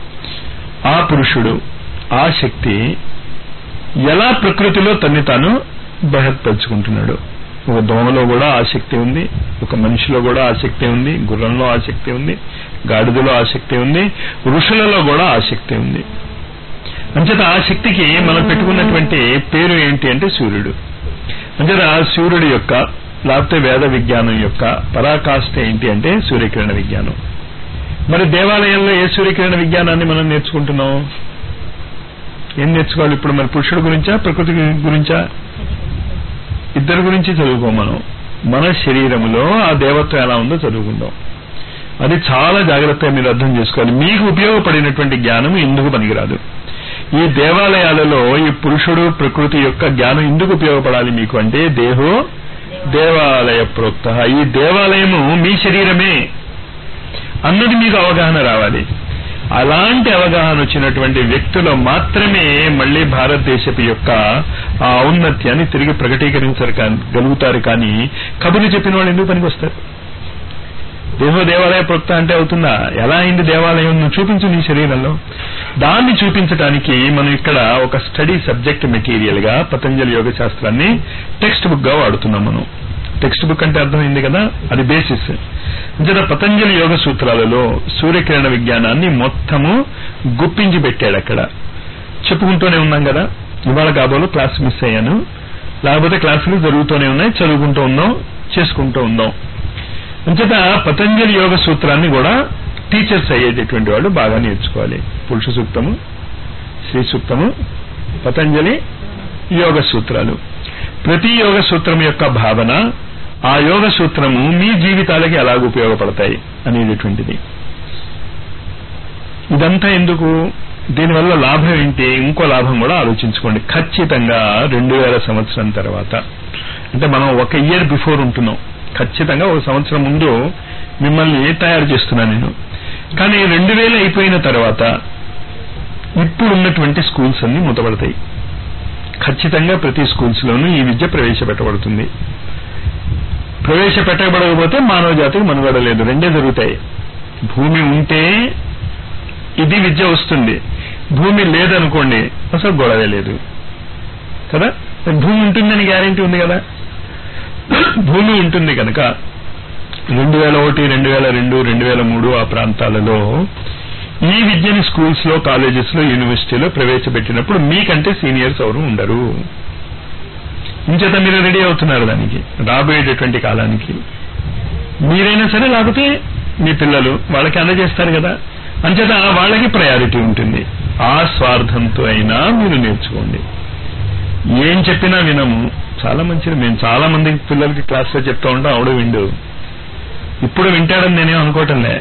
ఆ పురుషుడు ఆ శక్తి ఎలా ప్రకృతిలో తన్ని తాను బహత్పరుచుకుంటున్నాడు ఒక దోమలో కూడా ఆసక్తి ఉంది ఒక మనిషిలో కూడా ఆసక్తి ఉంది గుర్రంలో ఆసక్తి ఉంది గాడిదలో ఆసక్తి ఉంది ఋషులలో కూడా ఆసక్తి ఉంది అంచేత ఆ శక్తికి మనం పెట్టుకున్నటువంటి పేరు ఏంటి అంటే సూర్యుడు అంచేత సూర్యుడి యొక్క లేకపోతే వేద విజ్ఞానం యొక్క పరాకాష్ఠ ఏంటి అంటే సూర్యకిరణ విజ్ఞానం మరి దేవాలయంలో ఏ సూర్యకిరణ విజ్ఞానాన్ని మనం నేర్చుకుంటున్నాం ఏం నేర్చుకోవాలి ఇప్పుడు మరి పురుషుడు గురించా ప్రకృతి గురించా ఇద్దరి గురించి చదువుకో మనం మన శరీరంలో ఆ దేవత్వం ఎలా ఉందో చదువుకుందాం అది చాలా జాగ్రత్తగా మీరు అర్థం చేసుకోవాలి మీకు ఉపయోగపడినటువంటి జ్ఞానం ఎందుకు పనికిరాదు ఈ దేవాలయాలలో ఈ పురుషుడు ప్రకృతి యొక్క జ్ఞానం ఎందుకు ఉపయోగపడాలి మీకు అంటే దేహో దేవాలయ ప్రోక్త ఈ దేవాలయము మీ శరీరమే అన్నది మీకు అవగాహన రావాలి అలాంటి అవగాహన వచ్చినటువంటి వ్యక్తులు మాత్రమే మళ్ళీ భారతదేశపు యొక్క ఆ ఔన్నత్యాన్ని తిరిగి ప్రకటీకరించగలుగుతారు కానీ కబుర్లు చెప్పిన వాళ్ళు ఎందుకు పనికి వస్తారు దేహో దేవాలయ ప్రోక్త అంటే అవుతుందా ఎలా అయింది దేవాలయం నువ్వు చూపించు నీ శరీరంలో దాన్ని చూపించడానికి మనం ఇక్కడ ఒక స్టడీ సబ్జెక్ట్ మెటీరియల్ గా పతంజలి యోగ శాస్త్రాన్ని టెక్స్ట్ బుక్ గా వాడుతున్నాం మనం టెక్స్ట్ బుక్ అంటే అర్థమైంది కదా అది బేసిస్ అంచేత పతంజలి యోగ సూత్రాలలో సూర్యకిరణ విజ్ఞానాన్ని మొత్తము గుప్పించి పెట్టాడు అక్కడ చెప్పుకుంటూనే ఉన్నాం కదా ఇవాళ కాబోలు క్లాస్ మిస్ అయ్యాను లేకపోతే క్లాసులు జరుగుతూనే ఉన్నాయి చదువుకుంటూ ఉందాం చేసుకుంటూ ఉందాం అంచేత పతంజలి యోగ సూత్రాన్ని కూడా టీచర్స్ అయ్యేటటువంటి వాళ్ళు బాగా నేర్చుకోవాలి పురుష సూక్తము శ్రీ సూక్తము పతంజలి యోగ సూత్రాలు ప్రతి యోగ సూత్రం యొక్క భావన ఆ యోగ సూత్రము మీ జీవితాలకి ఎలాగ ఉపయోగపడతాయి అనేటటువంటిది ఇదంతా ఎందుకు దీనివల్ల లాభం ఏంటి ఇంకో లాభం కూడా ఆలోచించుకోండి ఖచ్చితంగా రెండు వేల సంవత్సరం తర్వాత అంటే మనం ఒక ఇయర్ బిఫోర్ ఉంటున్నాం ఖచ్చితంగా ఒక సంవత్సరం ముందు మిమ్మల్ని తయారు చేస్తున్నా నేను కానీ రెండు వేలు అయిపోయిన తర్వాత ఇప్పుడు ఉన్నటువంటి స్కూల్స్ అన్ని మూతపడతాయి ఖచ్చితంగా ప్రతి స్కూల్స్ లోనూ ఈ విద్య ప్రవేశపెట్టబడుతుంది ప్రవేశపెట్టబడకపోతే మానవ జాతికి మనుగడ లేదు రెండే జరుగుతాయి భూమి ఉంటే ఇది విద్య వస్తుంది భూమి లేదనుకోండి అసలు గొడవే లేదు కదా భూమి ఉంటుందని గ్యారెంటీ ఉంది కదా భూమి ఉంటుంది కనుక రెండు వేల ఒకటి రెండు వేల రెండు రెండు వేల మూడు ఆ ప్రాంతాలలో ఈ విద్యని స్కూల్స్ లో కాలేజెస్ లో యూనివర్సిటీలో ప్రవేశపెట్టినప్పుడు మీకంటే సీనియర్స్ ఎవరు ఉండరు ఇంచేత మీరు రెడీ అవుతున్నారు దానికి రాబోయేటటువంటి కాలానికి మీరైనా సరే లేకపోతే మీ పిల్లలు వాళ్ళకి అందజేస్తారు కదా అంచేత వాళ్ళకి ప్రయారిటీ ఉంటుంది ఆ స్వార్థంతో అయినా మీరు నేర్చుకోండి ఏం చెప్పినా వినము చాలా మంచిది మేము చాలా మంది పిల్లలకి క్లాస్లో చెప్తా ఉంటాం ఆవిడ విండు ఇప్పుడు వింటాడని నేనేం అనుకోవటంలే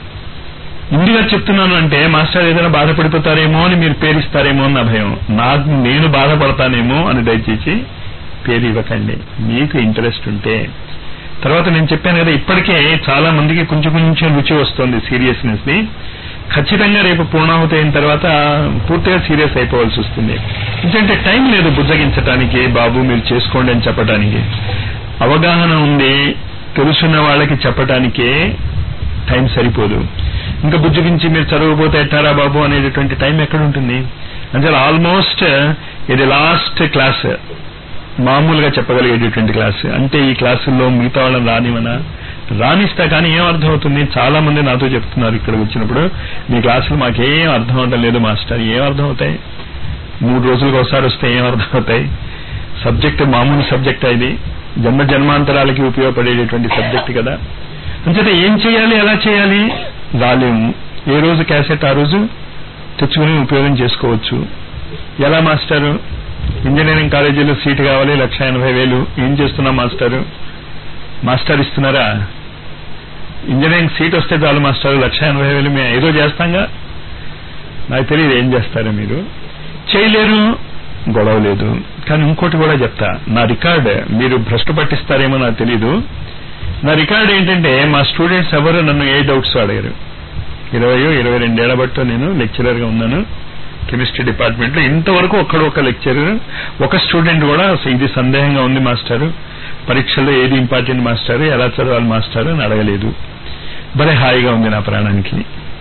ఇందుగా చెప్తున్నాను అంటే మాస్టర్ ఏదైనా బాధపడిపోతారేమో అని మీరు పేరిస్తారేమో అని నా భయం నాకు నేను బాధపడతానేమో అని దయచేసి పేరు ఇవ్వకండి మీకు ఇంట్రెస్ట్ ఉంటే తర్వాత నేను చెప్పాను కదా ఇప్పటికే చాలా మందికి కొంచెం కొంచెం రుచి వస్తుంది సీరియస్నెస్ ని ఖచ్చితంగా రేపు పూర్ణాహుతి అయిన తర్వాత పూర్తిగా సీరియస్ అయిపోవాల్సి వస్తుంది ఎందుకంటే టైం లేదు బుజ్జగించడానికి బాబు మీరు చేసుకోండి అని చెప్పడానికి అవగాహన ఉంది తెలుసున్న వాళ్ళకి చెప్పడానికే టైం సరిపోదు ఇంకా బుజ్జగించి మీరు చదవకపోతే ఎట్టారా బాబు అనేటటువంటి టైం ఎక్కడ ఉంటుంది అంటే ఆల్మోస్ట్ ఇది లాస్ట్ క్లాస్ మామూలుగా చెప్పగలిగేటటువంటి క్లాస్ అంటే ఈ క్లాసుల్లో మిగతా వాళ్ళని రానివనా రానిస్తా కానీ ఏం అర్థం అవుతుంది చాలా మంది నాతో చెప్తున్నారు ఇక్కడ వచ్చినప్పుడు మీ క్లాసులు మాకేం అర్థం అవటం లేదు మాస్టర్ ఏం అర్థం అవుతాయి మూడు రోజులకు ఒకసారి వస్తే ఏం అర్థం అవుతాయి సబ్జెక్ట్ మామూలు సబ్జెక్ట్ ఇది జన్మ జన్మాంతరాలకి ఉపయోగపడేటటువంటి సబ్జెక్ట్ కదా అంచేత ఏం చేయాలి ఎలా చేయాలి రాలేము ఏ రోజు క్యాసెట్ ఆ రోజు తెచ్చుకుని ఉపయోగం చేసుకోవచ్చు ఎలా మాస్టారు ఇంజనీరింగ్ కాలేజీలో సీటు కావాలి లక్ష ఎనభై వేలు ఏం చేస్తున్నాం మాస్టారు మాస్టర్ ఇస్తున్నారా ఇంజనీరింగ్ సీట్ వస్తే చాలు మాస్టర్ లక్ష ఎనభై వేలు మేము ఏదో చేస్తాంగా నాకు తెలియదు ఏం చేస్తారు మీరు చేయలేరు గొడవ లేదు కానీ ఇంకోటి కూడా చెప్తా నా రికార్డ్ మీరు భ్రష్టు పట్టిస్తారేమో నాకు తెలీదు నా రికార్డ్ ఏంటంటే మా స్టూడెంట్స్ ఎవరు నన్ను ఏ డౌట్స్ అడిగారు ఇరవయో ఇరవై రెండేళ్ల బట్టో నేను లెక్చరర్ గా ఉన్నాను కెమిస్ట్రీ డిపార్ట్మెంట్ లో ఇంతవరకు ఒక్కడు ఒక లెక్చరర్ ఒక స్టూడెంట్ కూడా అసలు ఇది సందేహంగా ఉంది మాస్టారు పరీక్షల్లో ఏది ఇంపార్టెంట్ మాస్టారు ఎలా చదవాలి మాస్టారు అని అడగలేదు భలే హాయిగా ఉంది నా ప్రాణానికి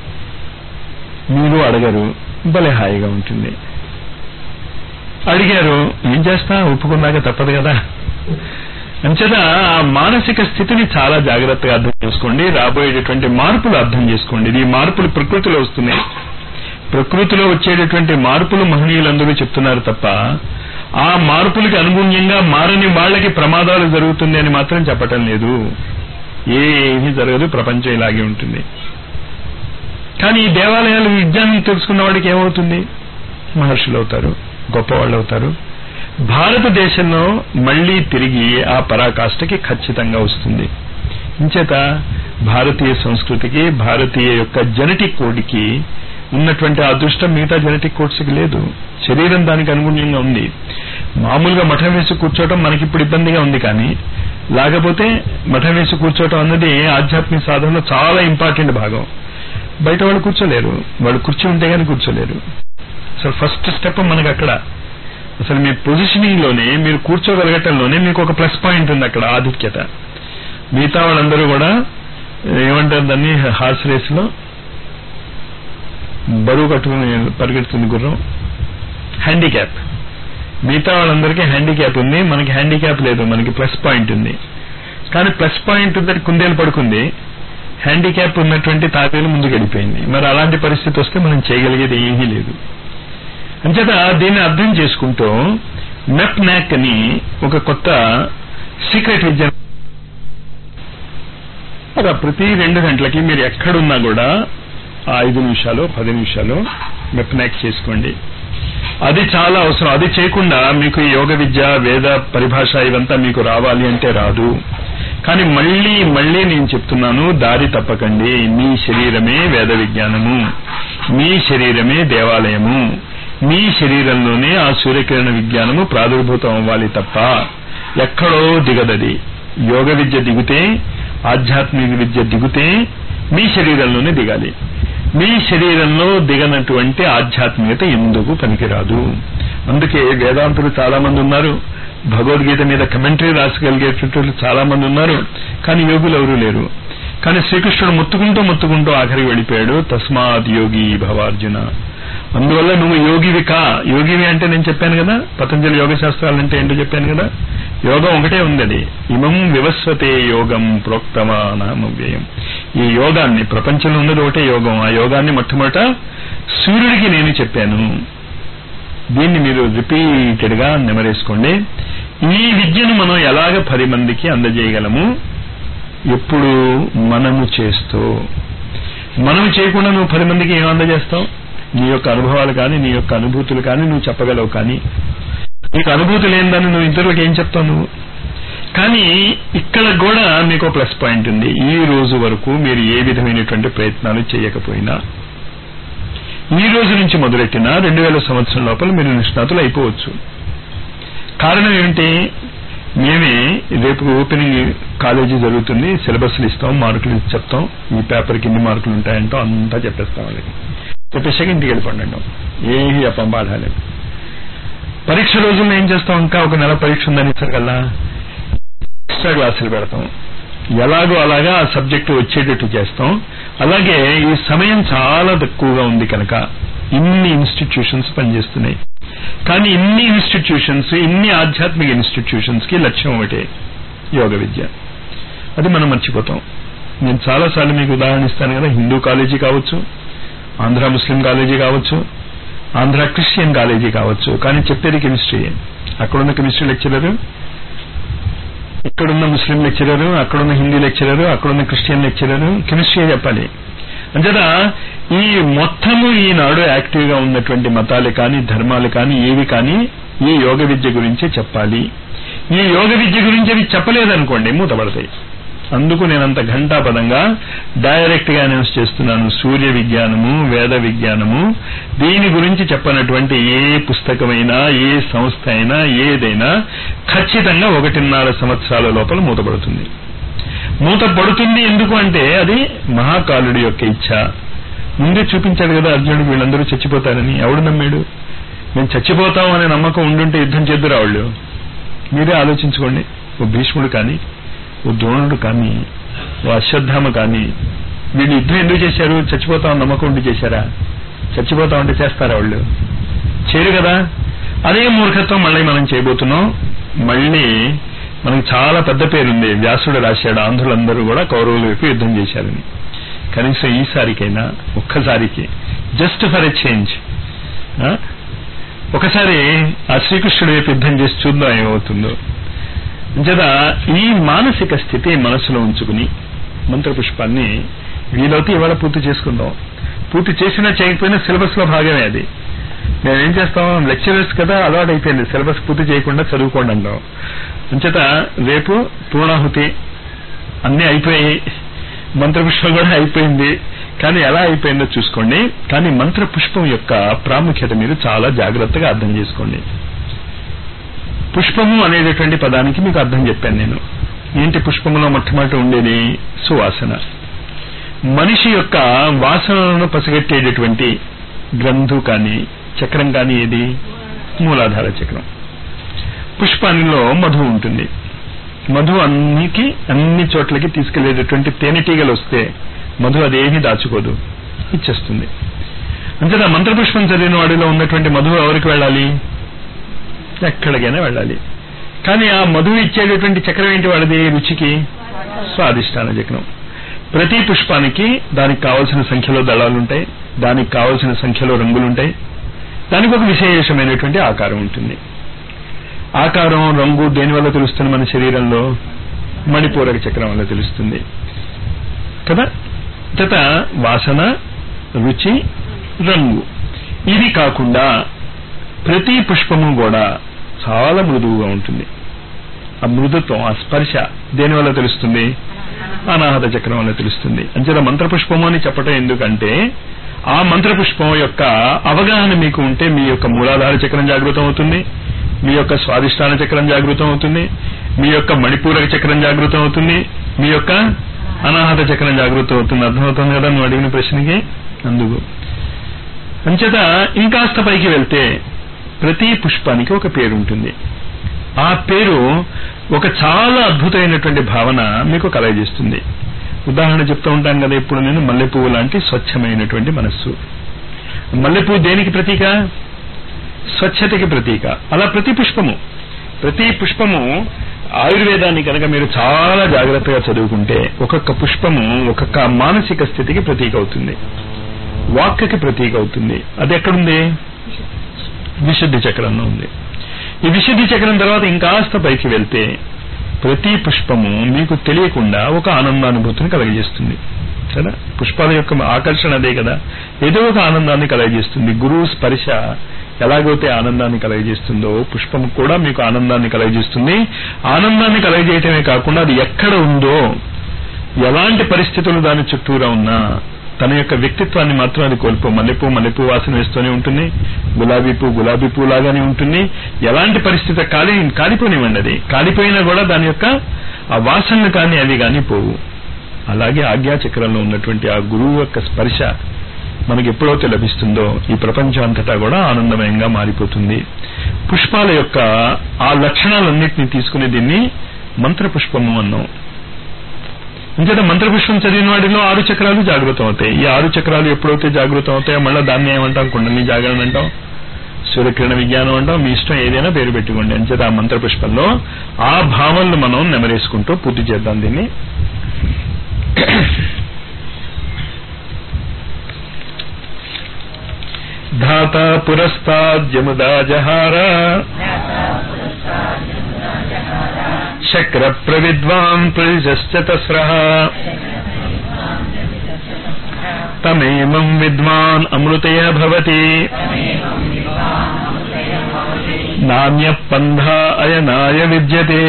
మీరు అడగరు భలే హాయిగా ఉంటుంది అడిగారు ఏం చేస్తా ఒప్పుకున్నాక తప్పదు కదా అంచేత ఆ మానసిక స్థితిని చాలా జాగ్రత్తగా అర్థం చేసుకోండి రాబోయేటటువంటి మార్పులు అర్థం చేసుకోండి ఈ మార్పులు ప్రకృతిలో వస్తున్నాయి ప్రకృతిలో వచ్చేటటువంటి మార్పులు మహనీయులందరూ చెప్తున్నారు తప్ప ఆ మార్పులకి అనుగుణ్యంగా మారని వాళ్ళకి ప్రమాదాలు జరుగుతుంది అని మాత్రం చెప్పటం లేదు ఏమీ జరగదు ప్రపంచం ఇలాగే ఉంటుంది కానీ ఈ దేవాలయాలు విజ్ఞానం తెలుసుకున్న వాడికి ఏమవుతుంది మహర్షులు అవుతారు గొప్పవాళ్ళు అవుతారు భారతదేశంలో మళ్లీ తిరిగి ఆ పరాకాష్ఠకి ఖచ్చితంగా వస్తుంది ఇంచేత భారతీయ సంస్కృతికి భారతీయ యొక్క జెనెటిక్ కోడ్కి ఉన్నటువంటి అదృష్టం మిగతా జెనెటిక్ కోడ్స్కి లేదు శరీరం దానికి అనుగుణ్యంగా ఉంది మామూలుగా మఠం వేసి కూర్చోవటం మనకి ఇప్పుడు ఇబ్బందిగా ఉంది కానీ లేకపోతే మఠం వేసి కూర్చోవటం అన్నది ఆధ్యాత్మిక సాధనలో చాలా ఇంపార్టెంట్ భాగం బయట వాళ్ళు కూర్చోలేరు వాళ్ళు కూర్చో ఉంటే కానీ కూర్చోలేరు అసలు ఫస్ట్ స్టెప్ మనకి అక్కడ అసలు మీ పొజిషనింగ్ లోనే మీరు కూర్చోగలగటంలోనే మీకు ఒక ప్లస్ పాయింట్ ఉంది అక్కడ ఆధిక్యత మిగతా వాళ్ళందరూ కూడా ఏమంటారు దాన్ని హార్స్ రేస్ లో బరువు కట్టుకుని పరిగెడుతుంది గుర్రం హ్యాండిక్యాప్ మిగతా వాళ్ళందరికీ హ్యాండిక్యాప్ ఉంది మనకి హ్యాండిక్యాప్ లేదు మనకి ప్లస్ పాయింట్ ఉంది కానీ ప్లస్ పాయింట్ ఉందని కుందేలు పడుకుంది హ్యాండిక్యాప్ ఉన్నటువంటి తాబేలు ముందుకు వెళ్ళిపోయింది మరి అలాంటి పరిస్థితి వస్తే మనం చేయగలిగేది ఏమీ లేదు అంచేత దీన్ని అర్థం చేసుకుంటూ మెప్ మ్యాక్ అని ఒక కొత్త సీక్రెట్ విద్య ప్రతి రెండు గంటలకి మీరు ఎక్కడున్నా కూడా ఆ ఐదు నిమిషాలు పది నిమిషాలు మెప్నాక్ చేసుకోండి అది చాలా అవసరం అది చేయకుండా మీకు యోగ విద్య వేద పరిభాష ఇవంతా మీకు రావాలి అంటే రాదు కానీ మళ్ళీ మళ్ళీ నేను చెప్తున్నాను దారి తప్పకండి మీ శరీరమే వేద విజ్ఞానము మీ శరీరమే దేవాలయము మీ శరీరంలోనే ఆ సూర్యకిరణ విజ్ఞానము ప్రాదుర్భూతం అవ్వాలి తప్ప ఎక్కడో దిగదది యోగ విద్య దిగితే ఆధ్యాత్మిక విద్య దిగితే మీ శరీరంలోనే దిగాలి మీ శరీరంలో దిగనటువంటి ఆధ్యాత్మికత ఎందుకు పనికిరాదు అందుకే వేదాంతులు చాలా మంది ఉన్నారు భగవద్గీత మీద కమెంటరీ రాసగలిగేటటువంటి చాలా మంది ఉన్నారు కానీ యోగులు ఎవరూ లేరు కానీ శ్రీకృష్ణుడు ముత్తుకుంటూ ముత్తుకుంటూ ఆఖరికి వెళ్ళిపోయాడు తస్మాత్ యోగి భవార్జున అందువల్ల నువ్వు యోగివి కా యోగివి అంటే నేను చెప్పాను కదా పతంజలి యోగ శాస్త్రాలు అంటే ఏంటో చెప్పాను కదా యోగం ఒకటే ఉంది అది ఇమం వివస్వతే యోగం ప్రోక్తమానవ్యయం ఈ యోగాన్ని ప్రపంచంలో ఉన్నది ఒకటే యోగం ఆ యోగాన్ని మొట్టమొదట సూర్యుడికి నేను చెప్పాను దీన్ని మీరు రిపీటెడ్ గా నెమరేసుకోండి ఈ విద్యను మనం ఎలాగ పది మందికి అందజేయగలము ఎప్పుడు మనము చేస్తూ మనము చేయకుండా నువ్వు పది మందికి ఏం అందజేస్తావు నీ యొక్క అనుభవాలు కానీ నీ యొక్క అనుభూతులు కానీ నువ్వు చెప్పగలవు కానీ నీకు అనుభూతి లేనిదాన్ని నువ్వు ఇతరులకు ఏం చెప్తావు నువ్వు కానీ ఇక్కడ కూడా మీకు ప్లస్ పాయింట్ ఉంది ఈ రోజు వరకు మీరు ఏ విధమైనటువంటి ప్రయత్నాలు చేయకపోయినా ఈ రోజు నుంచి మొదలెట్టిన రెండు వేల సంవత్సరం లోపల మీరు నిష్ణాతులు అయిపోవచ్చు కారణం ఏమిటి మేమే రేపు ఓపెనింగ్ కాలేజీ జరుగుతుంది సిలబస్లు ఇస్తాం మార్కులు చెప్తాం ఈ పేపర్కి ఇన్ని మార్కులు ఉంటాయంటో అంతా చెప్పేస్తాం వాళ్ళకి చెప్పేసాక ఇంటికి వెళ్ళిపోండి ఏమి చెప్పం పాఠాలు పరీక్ష రోజుల్లో ఏం చేస్తాం ఇంకా ఒక నెల పరీక్ష ఉందని కల్లా ఎక్స్ట్రా క్లాసులు పెడతాం ఎలాగో అలాగా ఆ సబ్జెక్టు వచ్చేటట్టు చేస్తాం అలాగే ఈ సమయం చాలా తక్కువగా ఉంది కనుక ఇన్ని ఇన్స్టిట్యూషన్స్ పనిచేస్తున్నాయి కానీ ఇన్ని ఇన్స్టిట్యూషన్స్ ఇన్ని ఆధ్యాత్మిక ఇన్స్టిట్యూషన్స్ కి లక్ష్యం ఒకటే యోగ విద్య అది మనం మర్చిపోతాం నేను చాలాసార్లు మీకు ఉదాహరణ ఇస్తాను కదా హిందూ కాలేజీ కావచ్చు ఆంధ్ర ముస్లిం కాలేజీ కావచ్చు ఆంధ్ర క్రిస్టియన్ కాలేజీ కావచ్చు కానీ చెప్పేది కెమిస్ట్రీ అక్కడున్న కెమిస్ట్రీ లెక్చరర్ ఇక్కడున్న ముస్లిం లెక్చరర్ అక్కడున్న హిందీ లెక్చరర్ అక్కడున్న క్రిస్టియన్ లెక్చరర్ కెమిస్ట్రీ చెప్పాలి అంచేత ఈ మొత్తము ఈనాడు యాక్టివ్ గా ఉన్నటువంటి మతాలు కానీ ధర్మాలు కానీ ఏవి కానీ ఈ యోగ విద్య గురించే చెప్పాలి ఈ యోగ విద్య గురించి అవి చెప్పలేదనుకోండి మూతపడతాయి అందుకు నేనంత ఘంటాపదంగా డైరెక్ట్ గా అనౌన్స్ చేస్తున్నాను సూర్య విజ్ఞానము వేద విజ్ఞానము దీని గురించి చెప్పనటువంటి ఏ పుస్తకమైనా ఏ సంస్థ అయినా ఏదైనా ఖచ్చితంగా ఒకటిన్నర సంవత్సరాల లోపల మూతపడుతుంది మూత పడుతుంది ఎందుకు అంటే అది మహాకాలుడి యొక్క ఇచ్ఛ ముందే చూపించాడు కదా అర్జునుడు వీళ్ళందరూ చచ్చిపోతారని ఎవడు నమ్మాడు మేము చచ్చిపోతాం అనే నమ్మకం ఉండుంటే యుద్ధం చేద్దురా వాళ్ళు మీరే ఆలోచించుకోండి ఓ భీష్ముడు కానీ ఓ ద్రోణుడు కానీ ఓ అశ్వత్థామ కానీ వీళ్ళు యుద్ధం ఎందుకు చేశారు చచ్చిపోతాం నమ్మకం ఉండి చేశారా చచ్చిపోతాం అంటే చేస్తారా వాళ్ళు చేయరు కదా అదే మూర్ఖత్వం మళ్ళీ మనం చేయబోతున్నాం మళ్ళీ మనకి చాలా పెద్ద పేరుంది వ్యాసుడు రాశాడు ఆంధ్రులందరూ కూడా కౌరవుల వైపు యుద్ధం చేశారని కనీసం ఈసారికైనా ఒక్కసారికి జస్ట్ ఫర్ ఎ చేంజ్ ఒకసారి ఆ శ్రీకృష్ణుడి వైపు యుద్ధం చేసి చూద్దాం ఏమవుతుందో అంచేత ఈ మానసిక స్థితి మనసులో ఉంచుకుని మంత్రపుష్పాన్ని వీలైతే ఇవాళ పూర్తి చేసుకుందాం పూర్తి చేసినా చేయకపోయినా సిలబస్ లో భాగమే అది మేమేం చేస్తాం లెక్చరర్స్ కదా అలవాటు అయిపోయింది సిలబస్ పూర్తి చేయకుండా చదువుకోండి అంటాం అంచేత రేపు పూర్ణాహుతి అన్నీ అయిపోయాయి మంత్రపుష్పం కూడా అయిపోయింది కానీ ఎలా అయిపోయిందో చూసుకోండి కానీ మంత్ర పుష్పం యొక్క ప్రాముఖ్యత మీరు చాలా జాగ్రత్తగా అర్థం చేసుకోండి పుష్పము అనేటటువంటి పదానికి మీకు అర్థం చెప్పాను నేను ఏంటి పుష్పములో మొట్టమొదటి ఉండేది సువాసన మనిషి యొక్క వాసనలను పసిగట్టేటటువంటి గ్రంథు కానీ చక్రం కానీ ఏది మూలాధార చక్రం పుష్పానిలో మధు ఉంటుంది మధు అన్నికి అన్ని చోట్లకి తీసుకెళ్లేటటువంటి తేనెటీగలు వస్తే మధు అదేమీ దాచుకోదు ఇచ్చేస్తుంది అంతేనా మంత్రపుష్పం చదివిన వాడిలో ఉన్నటువంటి మధు ఎవరికి వెళ్ళాలి ఎక్కడికైనా వెళ్ళాలి కానీ ఆ మధువు ఇచ్చేటటువంటి చక్రం ఏంటి వాడిది రుచికి స్వాదిష్టాన చక్రం ప్రతి పుష్పానికి దానికి కావలసిన సంఖ్యలో దళాలుంటాయి దానికి కావలసిన సంఖ్యలో రంగులుంటాయి దానికి ఒక విశేషమైనటువంటి ఆకారం ఉంటుంది ఆకారం రంగు దేని వల్ల తెలుస్తుంది మన శరీరంలో మణిపూరక చక్రం వల్ల తెలుస్తుంది కదా తత వాసన రుచి రంగు ఇది కాకుండా ప్రతి పుష్పము కూడా చాలా మృదువుగా ఉంటుంది ఆ మృదుత్వం ఆ స్పర్శ దేని వల్ల తెలుస్తుంది అనాహత చక్రం వల్ల తెలుస్తుంది అంచేత మంత్రపుష్పము అని చెప్పటం ఎందుకంటే ఆ మంత్రపుష్పం యొక్క అవగాహన మీకు ఉంటే మీ యొక్క మూలాధార చక్రం జాగృతం అవుతుంది మీ యొక్క స్వాదిష్టాన చక్రం జాగృతం అవుతుంది మీ యొక్క మణిపూరక చక్రం జాగృతం అవుతుంది మీ యొక్క అనాహత చక్రం జాగృతం అవుతుంది అర్థమవుతుంది కదా నువ్వు అడిగిన ప్రశ్నకి అందుకు అంచేత ఇంకాస్త పైకి వెళ్తే ప్రతి పుష్పానికి ఒక పేరు ఉంటుంది ఆ పేరు ఒక చాలా అద్భుతమైనటువంటి భావన మీకు కలగజేస్తుంది ఉదాహరణ చెప్తూ ఉంటాను కదా ఇప్పుడు నేను మల్లెపువ్వు లాంటి స్వచ్ఛమైనటువంటి మనస్సు మల్లెపువ్వు దేనికి ప్రతీక స్వచ్ఛతకి ప్రతీక అలా ప్రతి పుష్పము ప్రతి పుష్పము ఆయుర్వేదాన్ని కనుక మీరు చాలా జాగ్రత్తగా చదువుకుంటే ఒక్కొక్క పుష్పము ఒక్కొక్క మానసిక స్థితికి ప్రతీక అవుతుంది వాక్కి ప్రతీక అవుతుంది అది ఎక్కడుంది విశుద్ధి చక్రంలో ఉంది ఈ విశుద్ధి చక్రం తర్వాత ఇంకాస్త పైకి వెళ్తే ప్రతి పుష్పము మీకు తెలియకుండా ఒక ఆనందానుభూతిని కలగజేస్తుంది కదా పుష్పాల యొక్క ఆకర్షణ అదే కదా ఏదో ఒక ఆనందాన్ని కలగజేస్తుంది గురువు స్పర్శ ఎలాగైతే ఆనందాన్ని కలగజేస్తుందో పుష్పం కూడా మీకు ఆనందాన్ని కలగజేస్తుంది ఆనందాన్ని కలగజేయటమే కాకుండా అది ఎక్కడ ఉందో ఎలాంటి పరిస్థితులు దాని చుట్టూరా ఉన్నా తన యొక్క వ్యక్తిత్వాన్ని మాత్రం అది కోల్పో మల్లెపూ మల్లెపూ వాసన వేస్తూనే ఉంటుంది గులాబీ పువ్వు గులాబీ పువ్వు లాగానే ఉంటుంది ఎలాంటి పరిస్థితి కాలి కాలిపోనివ్వండి అది కాలిపోయినా కూడా దాని యొక్క ఆ వాసనలు కానీ అవి కానీ పోవు అలాగే ఆజ్ఞాచక్రంలో ఉన్నటువంటి ఆ గురువు యొక్క స్పర్శ మనకి ఎప్పుడైతే లభిస్తుందో ఈ ప్రపంచం అంతటా కూడా ఆనందమయంగా మారిపోతుంది పుష్పాల యొక్క ఆ లక్షణాలన్నింటినీ తీసుకుని దీన్ని మంత్రపుష్పము అన్నాం ఇంకేత మంత్రపుష్పం చదివిన వాడిలో ఆరు చక్రాలు జాగృతం అవుతాయి ఈ ఆరు చక్రాలు ఎప్పుడైతే జాగృతం అవుతాయో మళ్ళీ దాన్ని ఏమంటాం కుండలిని జాగరణ అంటాం సూర్యకిరణ విజ్ఞానం అంటాం మీ ఇష్టం ఏదైనా పేరు పెట్టుకోండి అంచేత ఆ మంత్రపుష్పంలో ఆ భావనలు మనం నెమరేసుకుంటూ పూర్తి చేద్దాం దీన్ని ధాత పురస్తాద్యముదా జహార శక్ర ప్రవిద్వాన్ ప్రజశ్చతస్ర తమేమం విద్వాన్ అమృతయ భవతి నాణ్య పంధ అయనాయ విద్యతే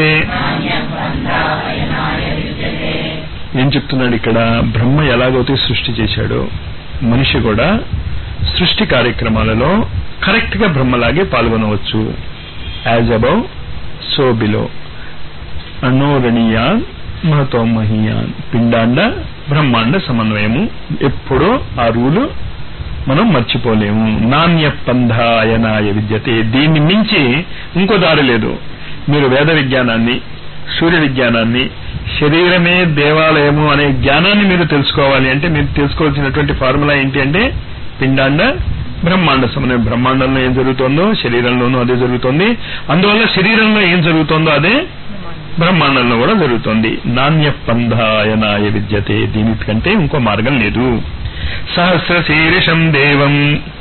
ఏం చెప్తున్నాడు ఇక్కడ బ్రహ్మ ఎలాగైతే సృష్టి చేశాడో మనిషి కూడా సృష్టి కార్యక్రమాలలో కరెక్ట్ గా బ్రహ్మలాగే పాల్గొనవచ్చు యాజ్ అబౌవ్ సో బిలో అణోరణీయాన్ మహతో మహీయాన్ పిండాండ బ్రహ్మాండ సమన్వయము ఎప్పుడో ఆ రూలు మనం మర్చిపోలేము నాణ్య పంధాయనాయ విద్యతే దీన్ని మించి ఇంకో దారి లేదు మీరు వేద విజ్ఞానాన్ని సూర్య విజ్ఞానాన్ని శరీరమే దేవాలయము అనే జ్ఞానాన్ని మీరు తెలుసుకోవాలి అంటే మీరు తెలుసుకోవాల్సినటువంటి ఫార్ములా ఏంటి అంటే పిండాండ బ్రహ్మాండ సమన్వయం బ్రహ్మాండంలో ఏం జరుగుతుందో శరీరంలోనూ అదే జరుగుతుంది అందువల్ల శరీరంలో ఏం జరుగుతుందో అదే బ్రహ్మాండంలో కూడా జరుగుతుంది నాణ్య పంధాయనాయ విద్యతే దీనికంటే ఇంకో మార్గం లేదు సహస్ర శీర్షం దేవం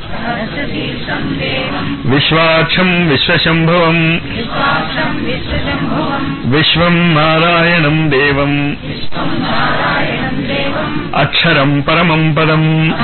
విశ్వాక్షం విశ్వశంభవం విశ్వం నారాయణం దేవం అక్షరం పరమం పదం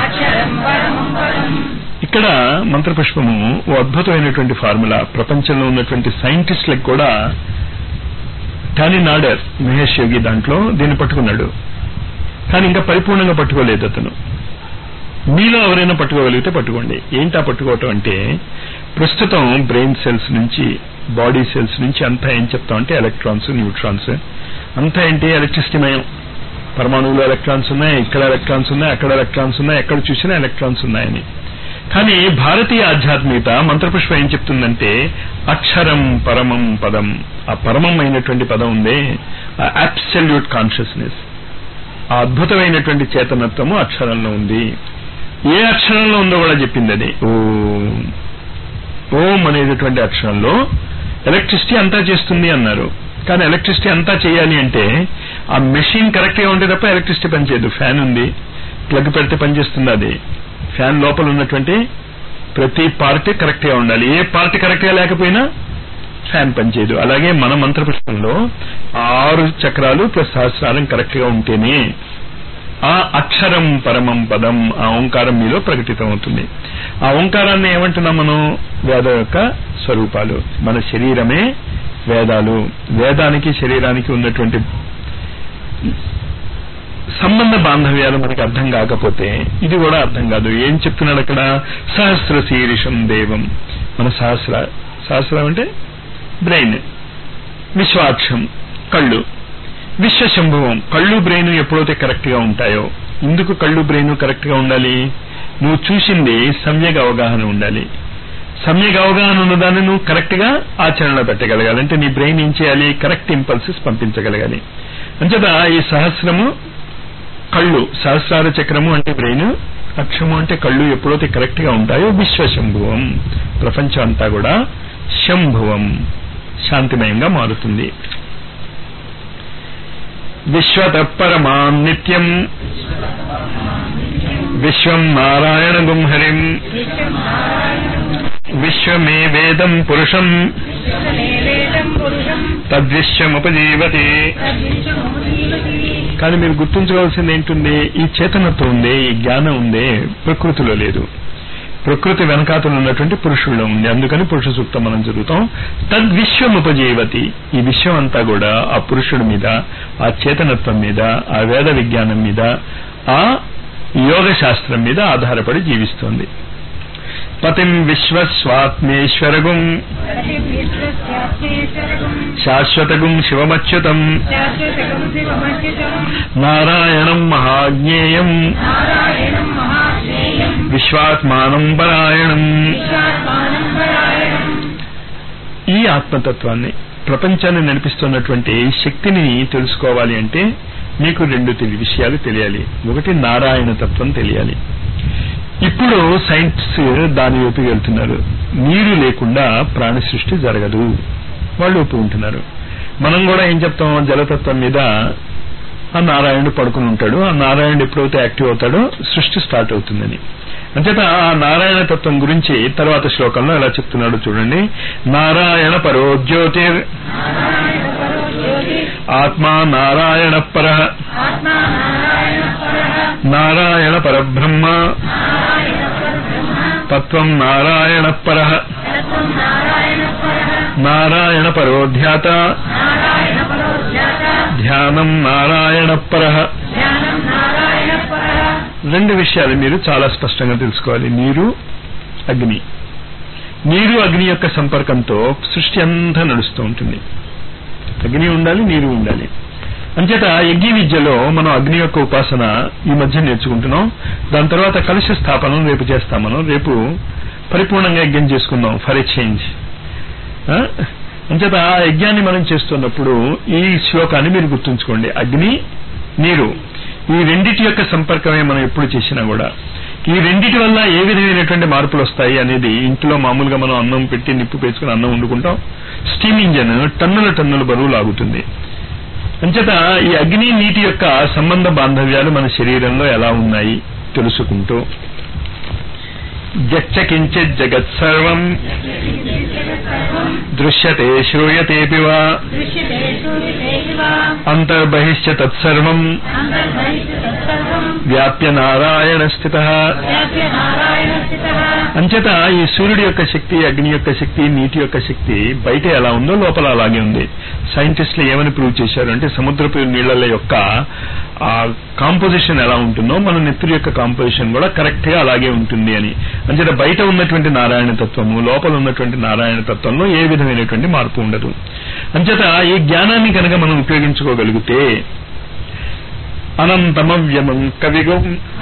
ఇక్కడ మంత్రపుష్పము ఓ అద్భుతమైనటువంటి ఫార్ములా ప్రపంచంలో ఉన్నటువంటి సైంటిస్టులకు కూడా టానీ నాడర్ మహేష్ యోగి దాంట్లో దీన్ని పట్టుకున్నాడు కానీ ఇంకా పరిపూర్ణంగా పట్టుకోలేదు అతను మీలో ఎవరైనా పట్టుకోగలిగితే పట్టుకోండి ఏంటా పట్టుకోవటం అంటే ప్రస్తుతం బ్రెయిన్ సెల్స్ నుంచి బాడీ సెల్స్ నుంచి అంతా ఏం చెప్తామంటే ఎలక్ట్రాన్స్ న్యూట్రాన్స్ అంతా ఏంటి ఎలక్ట్రిసిటీ మయం పరమాణువులో ఎలక్ట్రాన్స్ ఉన్నాయి ఇక్కడ ఎలక్ట్రాన్స్ ఉన్నాయి అక్కడ ఎలక్ట్రాన్స్ ఉన్నాయి ఎక్కడ చూసినా ఎలక్ట్రాన్స్ ఉన్నాయని కానీ భారతీయ ఆధ్యాత్మికత మంత్రపుష్పం ఏం చెప్తుందంటే అక్షరం పరమం పదం ఆ పరమం అయినటువంటి పదం ఉందే ఆ అబ్సల్యూట్ కాన్షియస్నెస్ ఆ అద్భుతమైనటువంటి చేతనత్వము అక్షరంలో ఉంది ఏ అక్షరంలో ఉందో కూడా చెప్పింది అది ఓం ఓం అనేటటువంటి అక్షరంలో ఎలక్ట్రిసిటీ అంతా చేస్తుంది అన్నారు కానీ ఎలక్ట్రిసిటీ అంతా చేయాలి అంటే ఆ మెషిన్ కరెక్ట్ గా ఉంటే తప్ప ఎలక్ట్రిసిటీ పనిచేయదు ఫ్యాన్ ఉంది ప్లగ్ పెడితే పనిచేస్తుంది అది ఫ్యాన్ లోపల ఉన్నటువంటి ప్రతి పార్ట్ కరెక్ట్ గా ఉండాలి ఏ పార్ట్ కరెక్ట్ గా లేకపోయినా ఫ్యాన్ పనిచేయదు అలాగే మన మంత్రపుష్పంలో ఆరు చక్రాలు ప్లస్ సహస్రారం కరెక్ట్ గా ఉంటేనే ఆ అక్షరం పరమం పదం ఆ ఓంకారం మీలో ప్రకటితం అవుతుంది ఆ ఓంకారాన్ని ఏమంటున్నాం మనం వేద యొక్క స్వరూపాలు మన శరీరమే వేదాలు వేదానికి శరీరానికి ఉన్నటువంటి సంబంధ బాంధవ్యాలు మనకి అర్థం కాకపోతే ఇది కూడా అర్థం కాదు ఏం చెప్తున్నాడు అక్కడ సహస్ర శీర్షం దేవం మన సహస్ర సహస్రం అంటే బ్రెయిన్ విశ్వాక్షం కళ్ళు విశ్వశంభవం కళ్ళు బ్రెయిన్ ఎప్పుడైతే కరెక్ట్ గా ఉంటాయో ఎందుకు కళ్ళు బ్రెయిన్ కరెక్ట్ గా ఉండాలి నువ్వు చూసింది సమ్యక్ అవగాహన ఉండాలి సమ్యక్ అవగాహన ఉన్నదాన్ని నువ్వు కరెక్ట్ గా ఆచరణలో పెట్టగలగాలి అంటే నీ బ్రెయిన్ ఏం చేయాలి కరెక్ట్ ఇంపల్సెస్ పంపించగలగాలి అంచేత ఈ సహస్రము కళ్ళు సహస్రార చక్రము అంటే బ్రెయిన్ అక్షము అంటే కళ్ళు ఎప్పుడైతే కరెక్ట్ గా ఉంటాయో విశ్వశంభువం ప్రపంచం అంతా కూడా శంభువం శాంతిమయంగా మారుతుంది విశ్వత పరమాం నిత్యం విశ్వం నారాయణ గుంహరిం విశ్వమే వేదం పురుషం వేదం పురుషం తద్విశ్వముపజీవతి తద్విశ్వముపజీవతి కానీ మీరు గుర్తుంచుకోవాల్సింది ఏంటుంది ఈ చేతనత్వం ఉంది ఈ జ్ఞానం ఉంది ప్రకృతిలో లేదు ప్రకృతి వెనకాతలు ఉన్నటువంటి పురుషుల్లో ఉంది అందుకని పురుష సూక్తం మనం చదువుతాం తద్విశ్వముపజీవతి ఈ విశ్వం అంతా కూడా ఆ పురుషుడి మీద ఆ చేతనత్వం మీద ఆ వేద విజ్ఞానం మీద ఆ యోగ శాస్త్రం మీద ఆధారపడి జీవిస్తోంది పతిం విశ్వస్వాత్మేశ్వరగుం ప్రతివిశ్వస్యాత్మేశ్వరకం శాశ్వతగుం శివమచ్యుతం శాశ్వతకం శివమచ్యుతం నారాయణం మహాజ్ఞేయం నారాయణం మహాశ్రేయం విశ్వాత్మానం పరాయణం విశ్వాత్మానం పరాయణం ఈ ఆత్మతత్వాన్ని ప్రపంచాన్ని నడిపిస్తున్నటువంటి శక్తిని తెలుసుకోవాలి అంటే మీకు రెండు తెలి- విషయాలు తెలియాలి ఒకటి నారాయణ తత్వం తెలియాలి ఇప్పుడు సైన్స్ దాని వైపు వెళ్తున్నారు నీరు లేకుండా ప్రాణ సృష్టి జరగదు వాళ్ళు ఒప్పుకుంటున్నారు మనం కూడా ఏం చెప్తాం జలతత్వం మీద ఆ నారాయణుడు పడుకుని ఉంటాడు ఆ నారాయణుడు ఎప్పుడైతే యాక్టివ్ అవుతాడో సృష్టి స్టార్ట్ అవుతుందని అంచేత ఆ నారాయణ తత్వం గురించి తర్వాత శ్లోకంలో ఎలా చెప్తున్నాడో చూడండి నారాయణ పరో జ్యోతిర్ నారాయణ పరో జ్యోతి ఆత్మా నారాయణ పర ఆత్మా నారాయణ పరః నారాయణ పరబ్రహ్మ నారాయణ పరబ్రహ్మ తత్వం నారాయణ పర తత్వం నారాయణ పరః నారాయణ పరోధ్యాత నారాయణ పరో జ్ఞాత ధ్యానం నారాయణ పర ధ్యానం నారాయణ పరః రెండు విషయాలు మీరు చాలా స్పష్టంగా తెలుసుకోవాలి నీరు అగ్ని నీరు అగ్ని యొక్క సంపర్కంతో సృష్టి అంతా నడుస్తూ ఉంటుంది అగ్ని ఉండాలి నీరు ఉండాలి అంచేత యజ్ఞ విద్యలో మనం అగ్ని యొక్క ఉపాసన ఈ మధ్య నేర్చుకుంటున్నాం దాని తర్వాత కలుష స్థాపనం రేపు చేస్తాం మనం రేపు పరిపూర్ణంగా యజ్ఞం చేసుకుందాం ఫర్ ఎ చేంజ్ అంచేత ఆ యజ్ఞాన్ని మనం చేస్తున్నప్పుడు ఈ శ్లోకాన్ని మీరు గుర్తుంచుకోండి అగ్ని నీరు ఈ రెండిటి యొక్క సంపర్కమే మనం ఎప్పుడు చేసినా కూడా ఈ రెండిటి వల్ల ఏ విధమైనటువంటి మార్పులు వస్తాయి అనేది ఇంట్లో మామూలుగా మనం అన్నం పెట్టి నిప్పు పేసుకుని అన్నం వండుకుంటాం స్టీమ్ ఇంజన్ టన్నుల టన్నుల బరువు లాగుతుంది అంచేత ఈ అగ్ని నీటి యొక్క సంబంధ బాంధవ్యాలు మన శరీరంలో ఎలా ఉన్నాయి తెలుసుకుంటూ జచ్చకించిత్ జగత్ సర్వం దృశ్యతే శ్రూయతేపి వా దృశ్యతే సూర్యతే శివా అంతర్బహిశ్చ తత్సర్వం అంతర్బహిష్ట తత్సర్వం వ్యాప్య నారాయణ స్థిత వ్యాప్య నారాయణ స్థితః అంచేత ఈ సూర్యుడి యొక్క శక్తి అగ్ని యొక్క శక్తి నీటి యొక్క శక్తి బయట ఎలా ఉందో లోపల అలాగే ఉంది సైంటిస్టులు ఏమని ప్రూవ్ చేశారు అంటే సముద్రపు నీళ్ల యొక్క ఆ కాంపోజిషన్ ఎలా ఉంటుందో మన నెత్తురు యొక్క కాంపోజిషన్ కూడా కరెక్ట్ గా అలాగే ఉంటుంది అని అంచేత బయట ఉన్నటువంటి నారాయణ తత్వము లోపల ఉన్నటువంటి నారాయణ తత్వంలో ఏ విధమైనటువంటి మార్పు ఉండదు అంచేత ఈ జ్ఞానాన్ని కనుక మనం ఉపయోగించుకోగలిగితే అనంతమవ్యమం కవిగం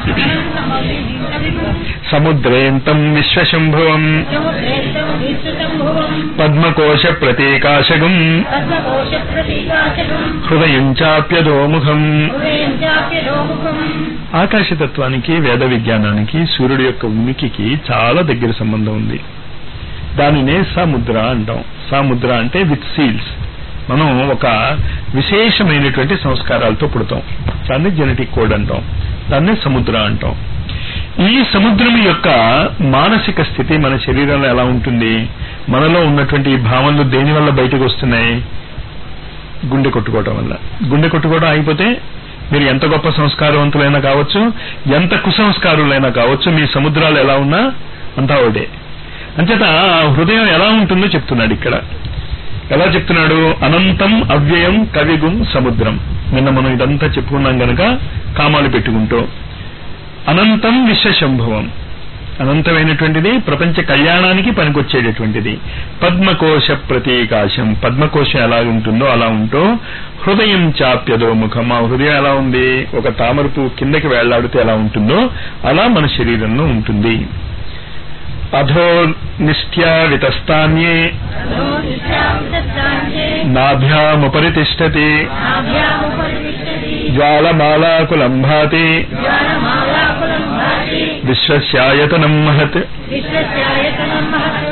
సముద్రేంతం విశ్వశంభువం సముద్రేష్టం విశ్వశంభువం పద్మకోశ ప్రతీకాశగం పద్మకోశ ప్రతీకాశకం హృదయం చాప్యదోముఖం హృదయం చాప్యలోముఖం ఆకాశతత్వానికి వేద విజ్ఞానానికి సూర్యుడి యొక్క ఉనికికి చాలా దగ్గర సంబంధం ఉంది దానినే సముద్ర అంటాం సముద్ర అంటే విత్ సీల్స్ మనం ఒక విశేషమైనటువంటి సంస్కారాలతో పుడతాం దాన్ని జెనెటిక్ కోడ్ అంటాం దాన్ని సముద్ర అంటాం ఈ సముద్రం యొక్క మానసిక స్థితి మన శరీరంలో ఎలా ఉంటుంది మనలో ఉన్నటువంటి ఈ భావనలు దేని వల్ల బయటకు వస్తున్నాయి గుండె కొట్టుకోవటం వల్ల గుండె కొట్టుకోవడం అయిపోతే మీరు ఎంత గొప్ప సంస్కారవంతులైనా కావచ్చు ఎంత కుసంస్కారులైనా కావచ్చు మీ సముద్రాలు ఎలా ఉన్నా అంతా ఒకటే అంచేత ఆ హృదయం ఎలా ఉంటుందో చెప్తున్నాడు ఇక్కడ ఎలా చెప్తున్నాడు అనంతం అవ్యయం కవిగుం సముద్రం నిన్న మనం ఇదంతా చెప్పుకున్నాం గనక కామాలు పెట్టుకుంటూ అనంతం విశ్వశంభవం అనంతమైనటువంటిది ప్రపంచ కళ్యాణానికి పనికొచ్చేటటువంటిది పద్మకోశ ప్రతీకాశం పద్మకోశం ఎలా ఉంటుందో అలా ఉంటూ హృదయం చాప్యదో ముఖం ఆ హృదయం ఎలా ఉంది ఒక తామర పువ్వు కిందకి వేళ్లాడితే ఎలా ఉంటుందో అలా మన శరీరంలో ఉంటుంది అధో నిష్ట్యా వితస్తాన్యే అధో నిత్యావితత్తాంచే నాభ్యాముపరి తిష్టతి నాభ్యాముపరి తిష్టతి జ్వాలమాలాకులం భాతి జ్వాలమాలాకులం భాతి విశ్వస్యాయతనం మహత్ విశ్వస్యాయతనం మహత్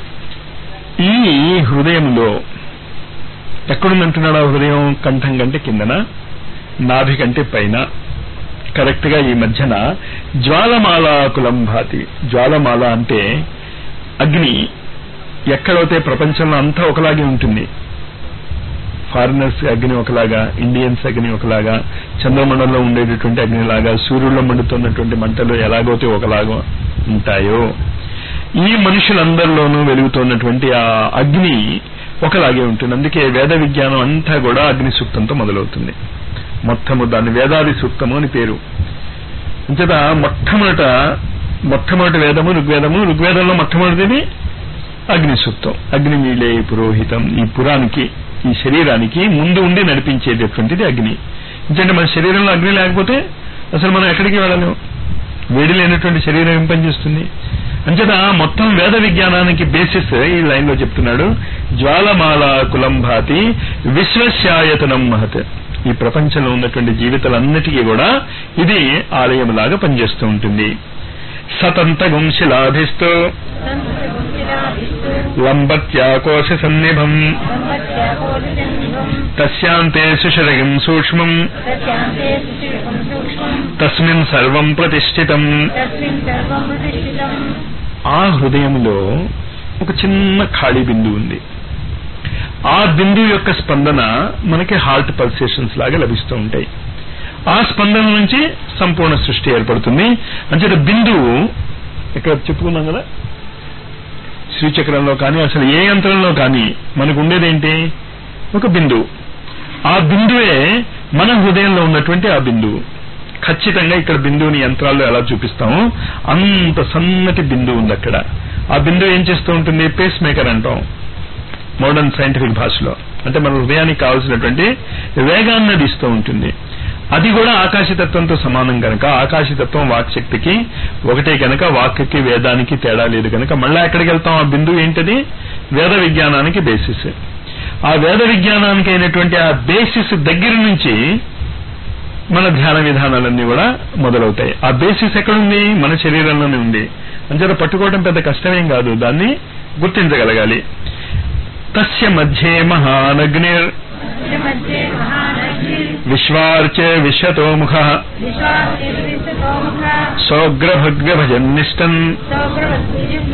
ఈ హృదయంలో ఎక్కడుందంటున్నాడు ఆ హృదయం కంఠం కంటే కిందన నాభి కంటే పైన కరెక్ట్ గా ఈ మధ్యన జ్వాలమాలాకులం భాతి జ్వాలమాల అంటే అగ్ని ఎక్కడైతే ప్రపంచంలో అంతా ఒకలాగే ఉంటుంది ఫారినర్స్ అగ్ని ఒకలాగా ఇండియన్స్ అగ్ని ఒకలాగా చంద్రమండలంలో ఉండేటటువంటి అగ్నిలాగా సూర్యుల్లో మండుతున్నటువంటి మంటలు ఎలాగైతే ఒకలాగా ఉంటాయో ఈ మనుషులందరిలోనూ వెలుగుతున్నటువంటి ఆ అగ్ని ఒకలాగే ఉంటుంది అందుకే వేద విజ్ఞానం అంతా కూడా అగ్ని సూక్తంతో మొదలవుతుంది మొత్తము దాన్ని వేదాది సూక్తము అని పేరు అంచేత మొట్టమొదట మొట్టమొదటి వేదము ఋగ్వేదము ఋగ్వేదంలో మొట్టమొదటిది అగ్ని సూక్తం అగ్ని మీలే పురోహితం ఈ పురానికి ఈ శరీరానికి ముందు ఉండి నడిపించేటటువంటిది అగ్ని ఎందుకంటే మన శరీరంలో అగ్ని లేకపోతే అసలు మనం ఎక్కడికి వెళ్ళలేము వేడి లేనటువంటి శరీరం ఏం పనిచేస్తుంది అంచేత మొత్తం వేద విజ్ఞానానికి బేసిస్ ఈ లైన్ లో చెప్తున్నాడు జ్వాలమాల కులంభాతి విశ్వస్యాయతనం మహత్ ఈ ప్రపంచంలో ఉన్నటువంటి జీవితాలన్నిటికీ కూడా ఇది ఆలయంలాగా పనిచేస్తూ ఉంటుంది సతంతగం శిలాధిస్తూ సంస్కృతిరాధిస్తూ లంబత్యాకోశ సన్నిభం సంవత్సరకోటిజన్మం తస్యాంతే సుషరగిం సూక్ష్మం సత్యాంతే సుచిరకం సూక్ష్మం తస్మిన్ సర్వం ప్రతిష్ఠితం తస్మిన్ సర్వం ప్రతిష్ఠితం ఆ హృదయంలో ఒక చిన్న ఖాళీ బిందువు ఉంది ఆ బిందువు యొక్క స్పందన మనకి హార్ట్ పల్సేషన్స్ లాగా లభిస్తూ ఉంటాయి ఆ స్పందన నుంచి సంపూర్ణ సృష్టి ఏర్పడుతుంది అంచేత బిందువు ఇక్కడ చెప్పుకున్నాం కదా శ్రీచక్రంలో కానీ అసలు ఏ యంత్రంలో కానీ మనకు ఉండేదేంటి ఒక బిందువు ఆ బిందువే మన హృదయంలో ఉన్నటువంటి ఆ బిందువు ఖచ్చితంగా ఇక్కడ బిందువుని యంత్రాల్లో ఎలా చూపిస్తామో అంత సన్నటి బిందువు ఉంది అక్కడ ఆ బిందువు ఏం చేస్తూ ఉంటుంది పేస్ మేకర్ అంటాం మోడర్న్ సైంటిఫిక్ భాషలో అంటే మన హృదయానికి కావాల్సినటువంటి వేగాన్ని అది ఇస్తూ ఉంటుంది అది కూడా ఆకాశతత్వంతో సమానం కనుక ఆకాశతత్వం వాక్శక్తికి ఒకటే కనుక వాక్కి వేదానికి తేడా లేదు కనుక మళ్ళా ఎక్కడికి వెళ్తాం ఆ బిందువు ఏంటది వేద విజ్ఞానానికి బేసిస్ ఆ వేద విజ్ఞానానికి అయినటువంటి ఆ బేసిస్ దగ్గర నుంచి మన ధ్యాన విధానాలన్నీ కూడా మొదలవుతాయి ఆ బేసిస్ ఎక్కడుంది మన శరీరంలోనే ఉంది అంచేత పట్టుకోవడం పెద్ద కష్టమేం కాదు దాన్ని గుర్తించగలగాలి తస్య మధ్యే మహానగ్నిర్ మధ్యే మహానగ్ని విశ్వార్చ విశ్వతోముఖ విశ్వాసోముఖ సౌగ్రభగ్రభజన్నిష్టన్ సౌగ్రవద్విజం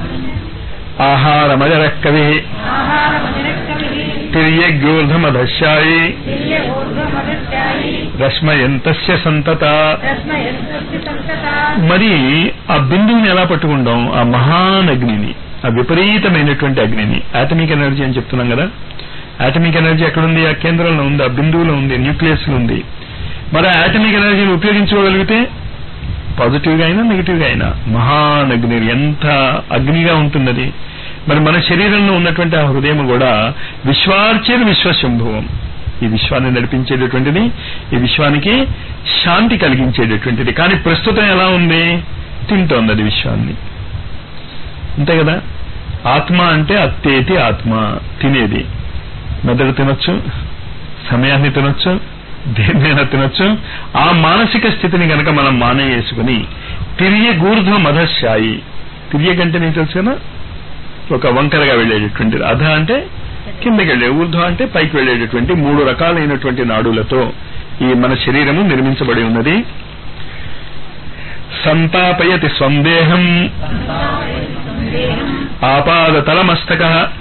ఆహారమజర కవి ఆహారమనిరక్కమిః తిర్యగ్యూర్ధమధశాయి దివ్యఊర్ధ్వమగత్యాయి రశ్మయంతస్య సంతత తస్మయంతస్య సంతత మరి ఆ బిందువుని ఎలా పట్టుకుంటాం ఆ మహానగ్నిని ఆ విపరీతమైనటువంటి అగ్నిని ఆటమిక్ ఎనర్జీ అని చెప్తున్నాం కదా ఆటమిక్ ఎనర్జీ ఎక్కడుంది ఆ కేంద్రంలో ఉంది ఆ బిందువులో ఉంది న్యూక్లియస్ లో ఉంది మరి ఆ ఆటమిక్ ఎనర్జీని ఉపయోగించుకోగలిగితే పాజిటివ్ గా అయినా నెగిటివ్ గా అయినా మహానగ్ని ఎంత అగ్నిగా ఉంటున్నది మరి మన శరీరంలో ఉన్నటువంటి ఆ హృదయం కూడా విశ్వార్చన విశ్వశంభువం ఈ విశ్వాన్ని నడిపించేటటువంటిది ఈ విశ్వానికి శాంతి కలిగించేటటువంటిది కానీ ప్రస్తుతం ఎలా ఉంది తింటోంది అది విశ్వాన్ని అంతే కదా ఆత్మ అంటే అత్తేతి ఆత్మ తినేది మెదడు తినొచ్చు సమయాన్ని తినొచ్చు దేన్నైనా తినొచ్చు ఆ మానసిక స్థితిని కనుక మనం మానేసుకుని తిరియ గూర్ధ్వ మధశాయి తిరియగంటే నీకు తెలుసు కదా ఒక వంకరగా వెళ్ళేటటువంటిది అధ అంటే కిందకి వెళ్ళే ఊర్ధ్వ అంటే పైకి వెళ్ళేటటువంటి మూడు రకాలైనటువంటి నాడులతో ఈ మన శరీరము నిర్మించబడి ఉన్నది సంతాపయతి స్వందేహం ఆపాదతలమస్తక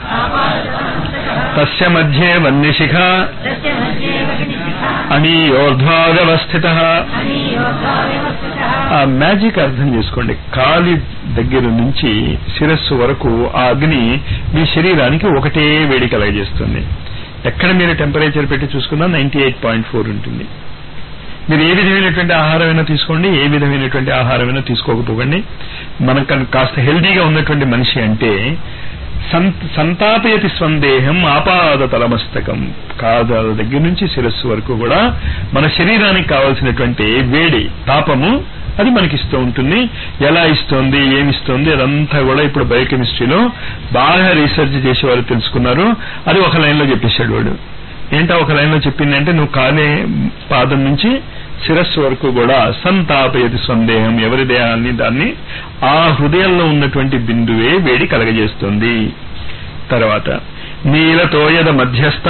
తస్య మధ్యే వన్యశిఖ తస్య మధ్యే వగ్నిశిఖ అనీయోర్ధ్వాగవస్థిత అనీయోగావ్యవస్థితః ఆ మ్యాజిక్ అర్థం చేసుకోండి కాలి దగ్గర నుంచి శిరస్సు వరకు ఆ అగ్ని మీ శరీరానికి ఒకటే వేడి కలగజేస్తుంది ఎక్కడ మీరు టెంపరేచర్ పెట్టి చూసుకున్నా నైన్టీ ఎయిట్ పాయింట్ ఫోర్ ఉంటుంది మీరు ఏ విధమైనటువంటి ఆహారమైనా తీసుకోండి ఏ విధమైనటువంటి ఆహారమైనా తీసుకోకపోకండి మనకు కాస్త హెల్దీగా ఉన్నటువంటి మనిషి అంటే సంత- సంతాపయతి స్వందేహం ఆపాద తలమస్తకం కాదాల దగ్గర నుంచి శిరస్సు వరకు కూడా మన శరీరానికి కావలసినటువంటి వేడి తాపము అది మనకి ఇస్తూ ఉంటుంది ఎలా ఇస్తోంది ఏమిస్తోంది అదంతా కూడా ఇప్పుడు బయోకెమిస్ట్రీలో బాగా రీసెర్చ్ చేసేవారు తెలుసుకున్నారు అది ఒక లైన్లో చెప్పేశాడు వాడు ఏంటో ఒక లైన్లో చెప్పిందంటే నువ్వు కాలే పాదం నుంచి శిరస్సు వరకు కూడా సంతాపయతి సందేహం ఎవరి దేహాన్ని దాన్ని ఆ హృదయంలో ఉన్నటువంటి బిందువే వేడి కలగజేస్తుంది తర్వాత నీలతోయద మధ్యస్థ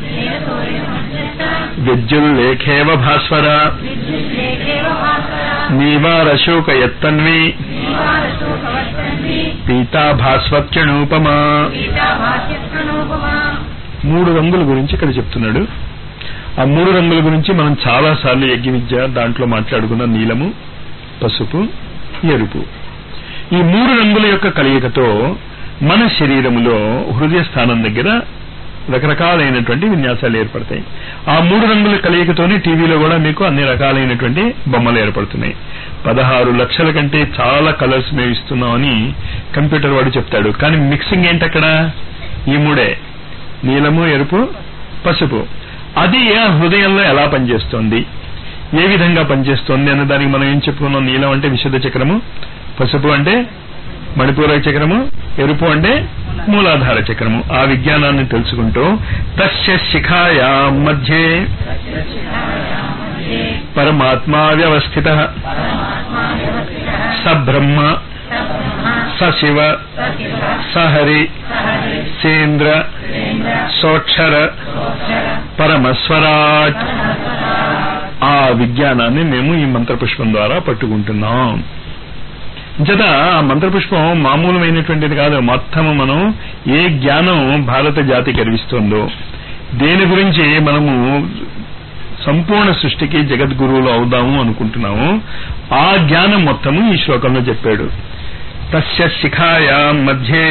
విద్యుల్లేఖేవ భాస్వర విద్యుల్లేఖేవ భాస్వర నీవారశోక ఎత్తన్వి నీవారశోకవర్తన్వి పీతా భాస్వత్యనూపమా పీతాభాస్యత్రణోపమా మూడు రంగుల గురించి ఇక్కడ చెప్తున్నాడు ఆ మూడు రంగుల గురించి మనం చాలా సార్లు యజ్ఞ విద్య దాంట్లో మాట్లాడుకున్న నీలము పసుపు ఎరుపు ఈ మూడు రంగుల యొక్క కలయికతో మన శరీరములో హృదయ స్థానం దగ్గర రకరకాలైనటువంటి విన్యాసాలు ఏర్పడతాయి ఆ మూడు రంగుల కలయికతోనే టీవీలో కూడా మీకు అన్ని రకాలైనటువంటి బొమ్మలు ఏర్పడుతున్నాయి పదహారు లక్షల కంటే చాలా కలర్స్ మేము ఇస్తున్నామని కంప్యూటర్ వాడు చెప్తాడు కానీ మిక్సింగ్ ఏంటి అక్కడ ఈ మూడే నీలము ఎరుపు పసుపు అది ఆ హృదయంలో ఎలా పనిచేస్తోంది ఏ విధంగా పనిచేస్తోంది అన్న దానికి మనం ఏం చెప్పుకున్నాం నీలం అంటే విశుద్ధ చక్రము పసుపు అంటే మణిపూరక చక్రము ఎరుపు అంటే మూలాధార చక్రము ఆ విజ్ఞానాన్ని తెలుసుకుంటూ తస్య శిఖాయా మధ్యే పరమాత్మా వ్యవస్థిత సబ్రహ్మ సశివ సహరి సేంద్ర సోక్షర పరమస్వరాట్ ఆ విజ్ఞానాన్ని మేము ఈ మంత్రపుష్పం ద్వారా పట్టుకుంటున్నాం జత ఆ మంత్రపుష్పం మామూలమైనటువంటిది కాదు మొత్తము మనం ఏ జ్ఞానం భారత జాతి గర్విస్తుందో దేని గురించి మనము సంపూర్ణ సృష్టికి జగద్గురువులు అవుదాము అనుకుంటున్నాము ఆ జ్ఞానం మొత్తము ఈ శ్లోకంలో చెప్పాడు తస్య శిఖాయ మధ్యే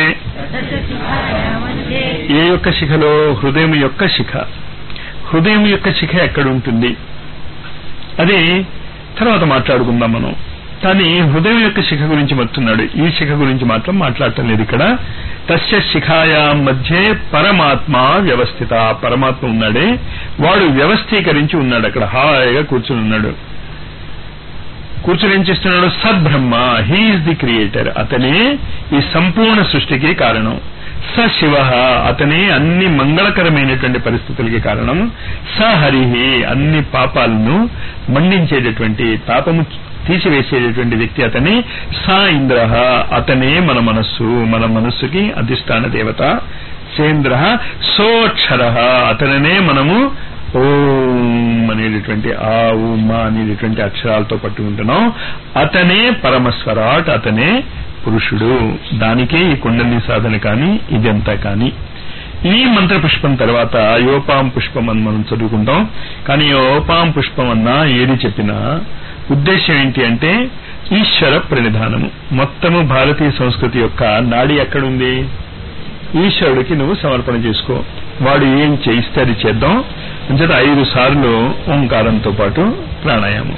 ఏ యొక్క శిఖలో హృదయం యొక్క శిఖ హృదయం యొక్క శిఖ ఎక్కడ ఉంటుంది అది తర్వాత మాట్లాడుకుందాం మనం కానీ హృదయం యొక్క శిఖ గురించి మర్తున్నాడు ఈ శిఖ గురించి మాత్రం మాట్లాడటం లేదు ఇక్కడ తస్య శిఖాయా మధ్యే పరమాత్మ వ్యవస్థిత ఆ పరమాత్మ ఉన్నాడే వాడు వ్యవస్థీకరించి ఉన్నాడు అక్కడ హాయిగా కూర్చుని ఉన్నాడు కూర్చుని ఏం చేస్తున్నాడు సద్బ్రహ్మ హీఈస్ ది క్రియేటర్ అతనే ఈ సంపూర్ణ సృష్టికి కారణం స శివ అతనే అన్ని మంగళకరమైనటువంటి పరిస్థితులకి కారణం స హరిహి అన్ని పాపాలను మండించేటటువంటి పాపము తీసివేసేటటువంటి వ్యక్తి అతని సా ఇంద్ర అతనే మన మనస్సు మన మనస్సుకి అధిష్టాన దేవత సేంద్ర సోక్షర అతననే మనము ఓం అనేటటువంటి ఆ ఉమా అనేటటువంటి అక్షరాలతో పట్టుకుంటున్నాం అతనే పరమస్వరాట్ అతనే పురుషుడు దానికే ఈ కుండలి సాధన కానీ ఇదంతా కానీ ఈ మంత్ర పుష్పం తర్వాత యోపాం పుష్పం అని మనం చదువుకుంటాం కానీ యోపాం పుష్పం అన్నా ఏది చెప్పినా ఉద్దేశం ఏంటి అంటే ఈశ్వర ప్రణిధానము మొత్తము భారతీయ సంస్కృతి యొక్క నాడి ఎక్కడుంది ఈశ్వరుడికి నువ్వు సమర్పణ చేసుకో వాడు ఏం చేయిస్తే అది చేద్దాం అంచేత ఐదు సార్లు ఓంకారంతో పాటు ప్రాణాయామం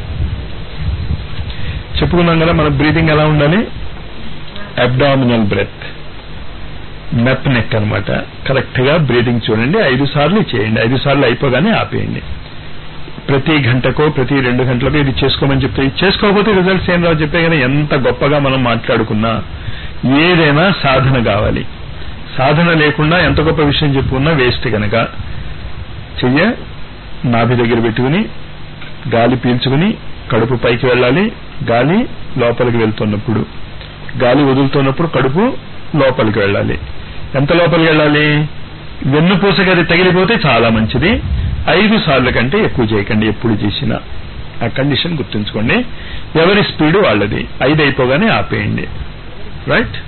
చెప్పుకున్నాం కదా మన బ్రీతింగ్ ఎలా ఉండాలి అబ్డామినల్ బ్రెత్ మెప్ నెక్ అనమాట కరెక్ట్ గా బ్రీతింగ్ చూడండి ఐదు సార్లు చేయండి ఐదు సార్లు అయిపోగానే ఆపేయండి ప్రతి గంటకో ప్రతి రెండు గంటలకో ఇది చేసుకోమని చెప్తే ఇది చేసుకోకపోతే రిజల్ట్స్ ఏం రావు చెప్పే కానీ ఎంత గొప్పగా మనం మాట్లాడుకున్నా ఏదైనా సాధన కావాలి సాధన లేకుండా ఎంత గొప్ప విషయం చెప్పుకున్నా వేస్ట్ గనక చెయ్య నాభి దగ్గర పెట్టుకుని గాలి పీల్చుకుని కడుపు పైకి వెళ్ళాలి గాలి లోపలికి వెళ్తున్నప్పుడు గాలి వదులుతున్నప్పుడు కడుపు లోపలికి వెళ్ళాలి ఎంత లోపలికి వెళ్ళాలి వెన్నుపూసకి అది తగిలిపోతే చాలా మంచిది ఐదు సార్ల కంటే ఎక్కువ చేయకండి ఎప్పుడు చేసినా ఆ కండిషన్ గుర్తుంచుకోండి ఎవరి స్పీడు వాళ్ళది ఐదు అయిపోగానే ఆపేయండి రైట్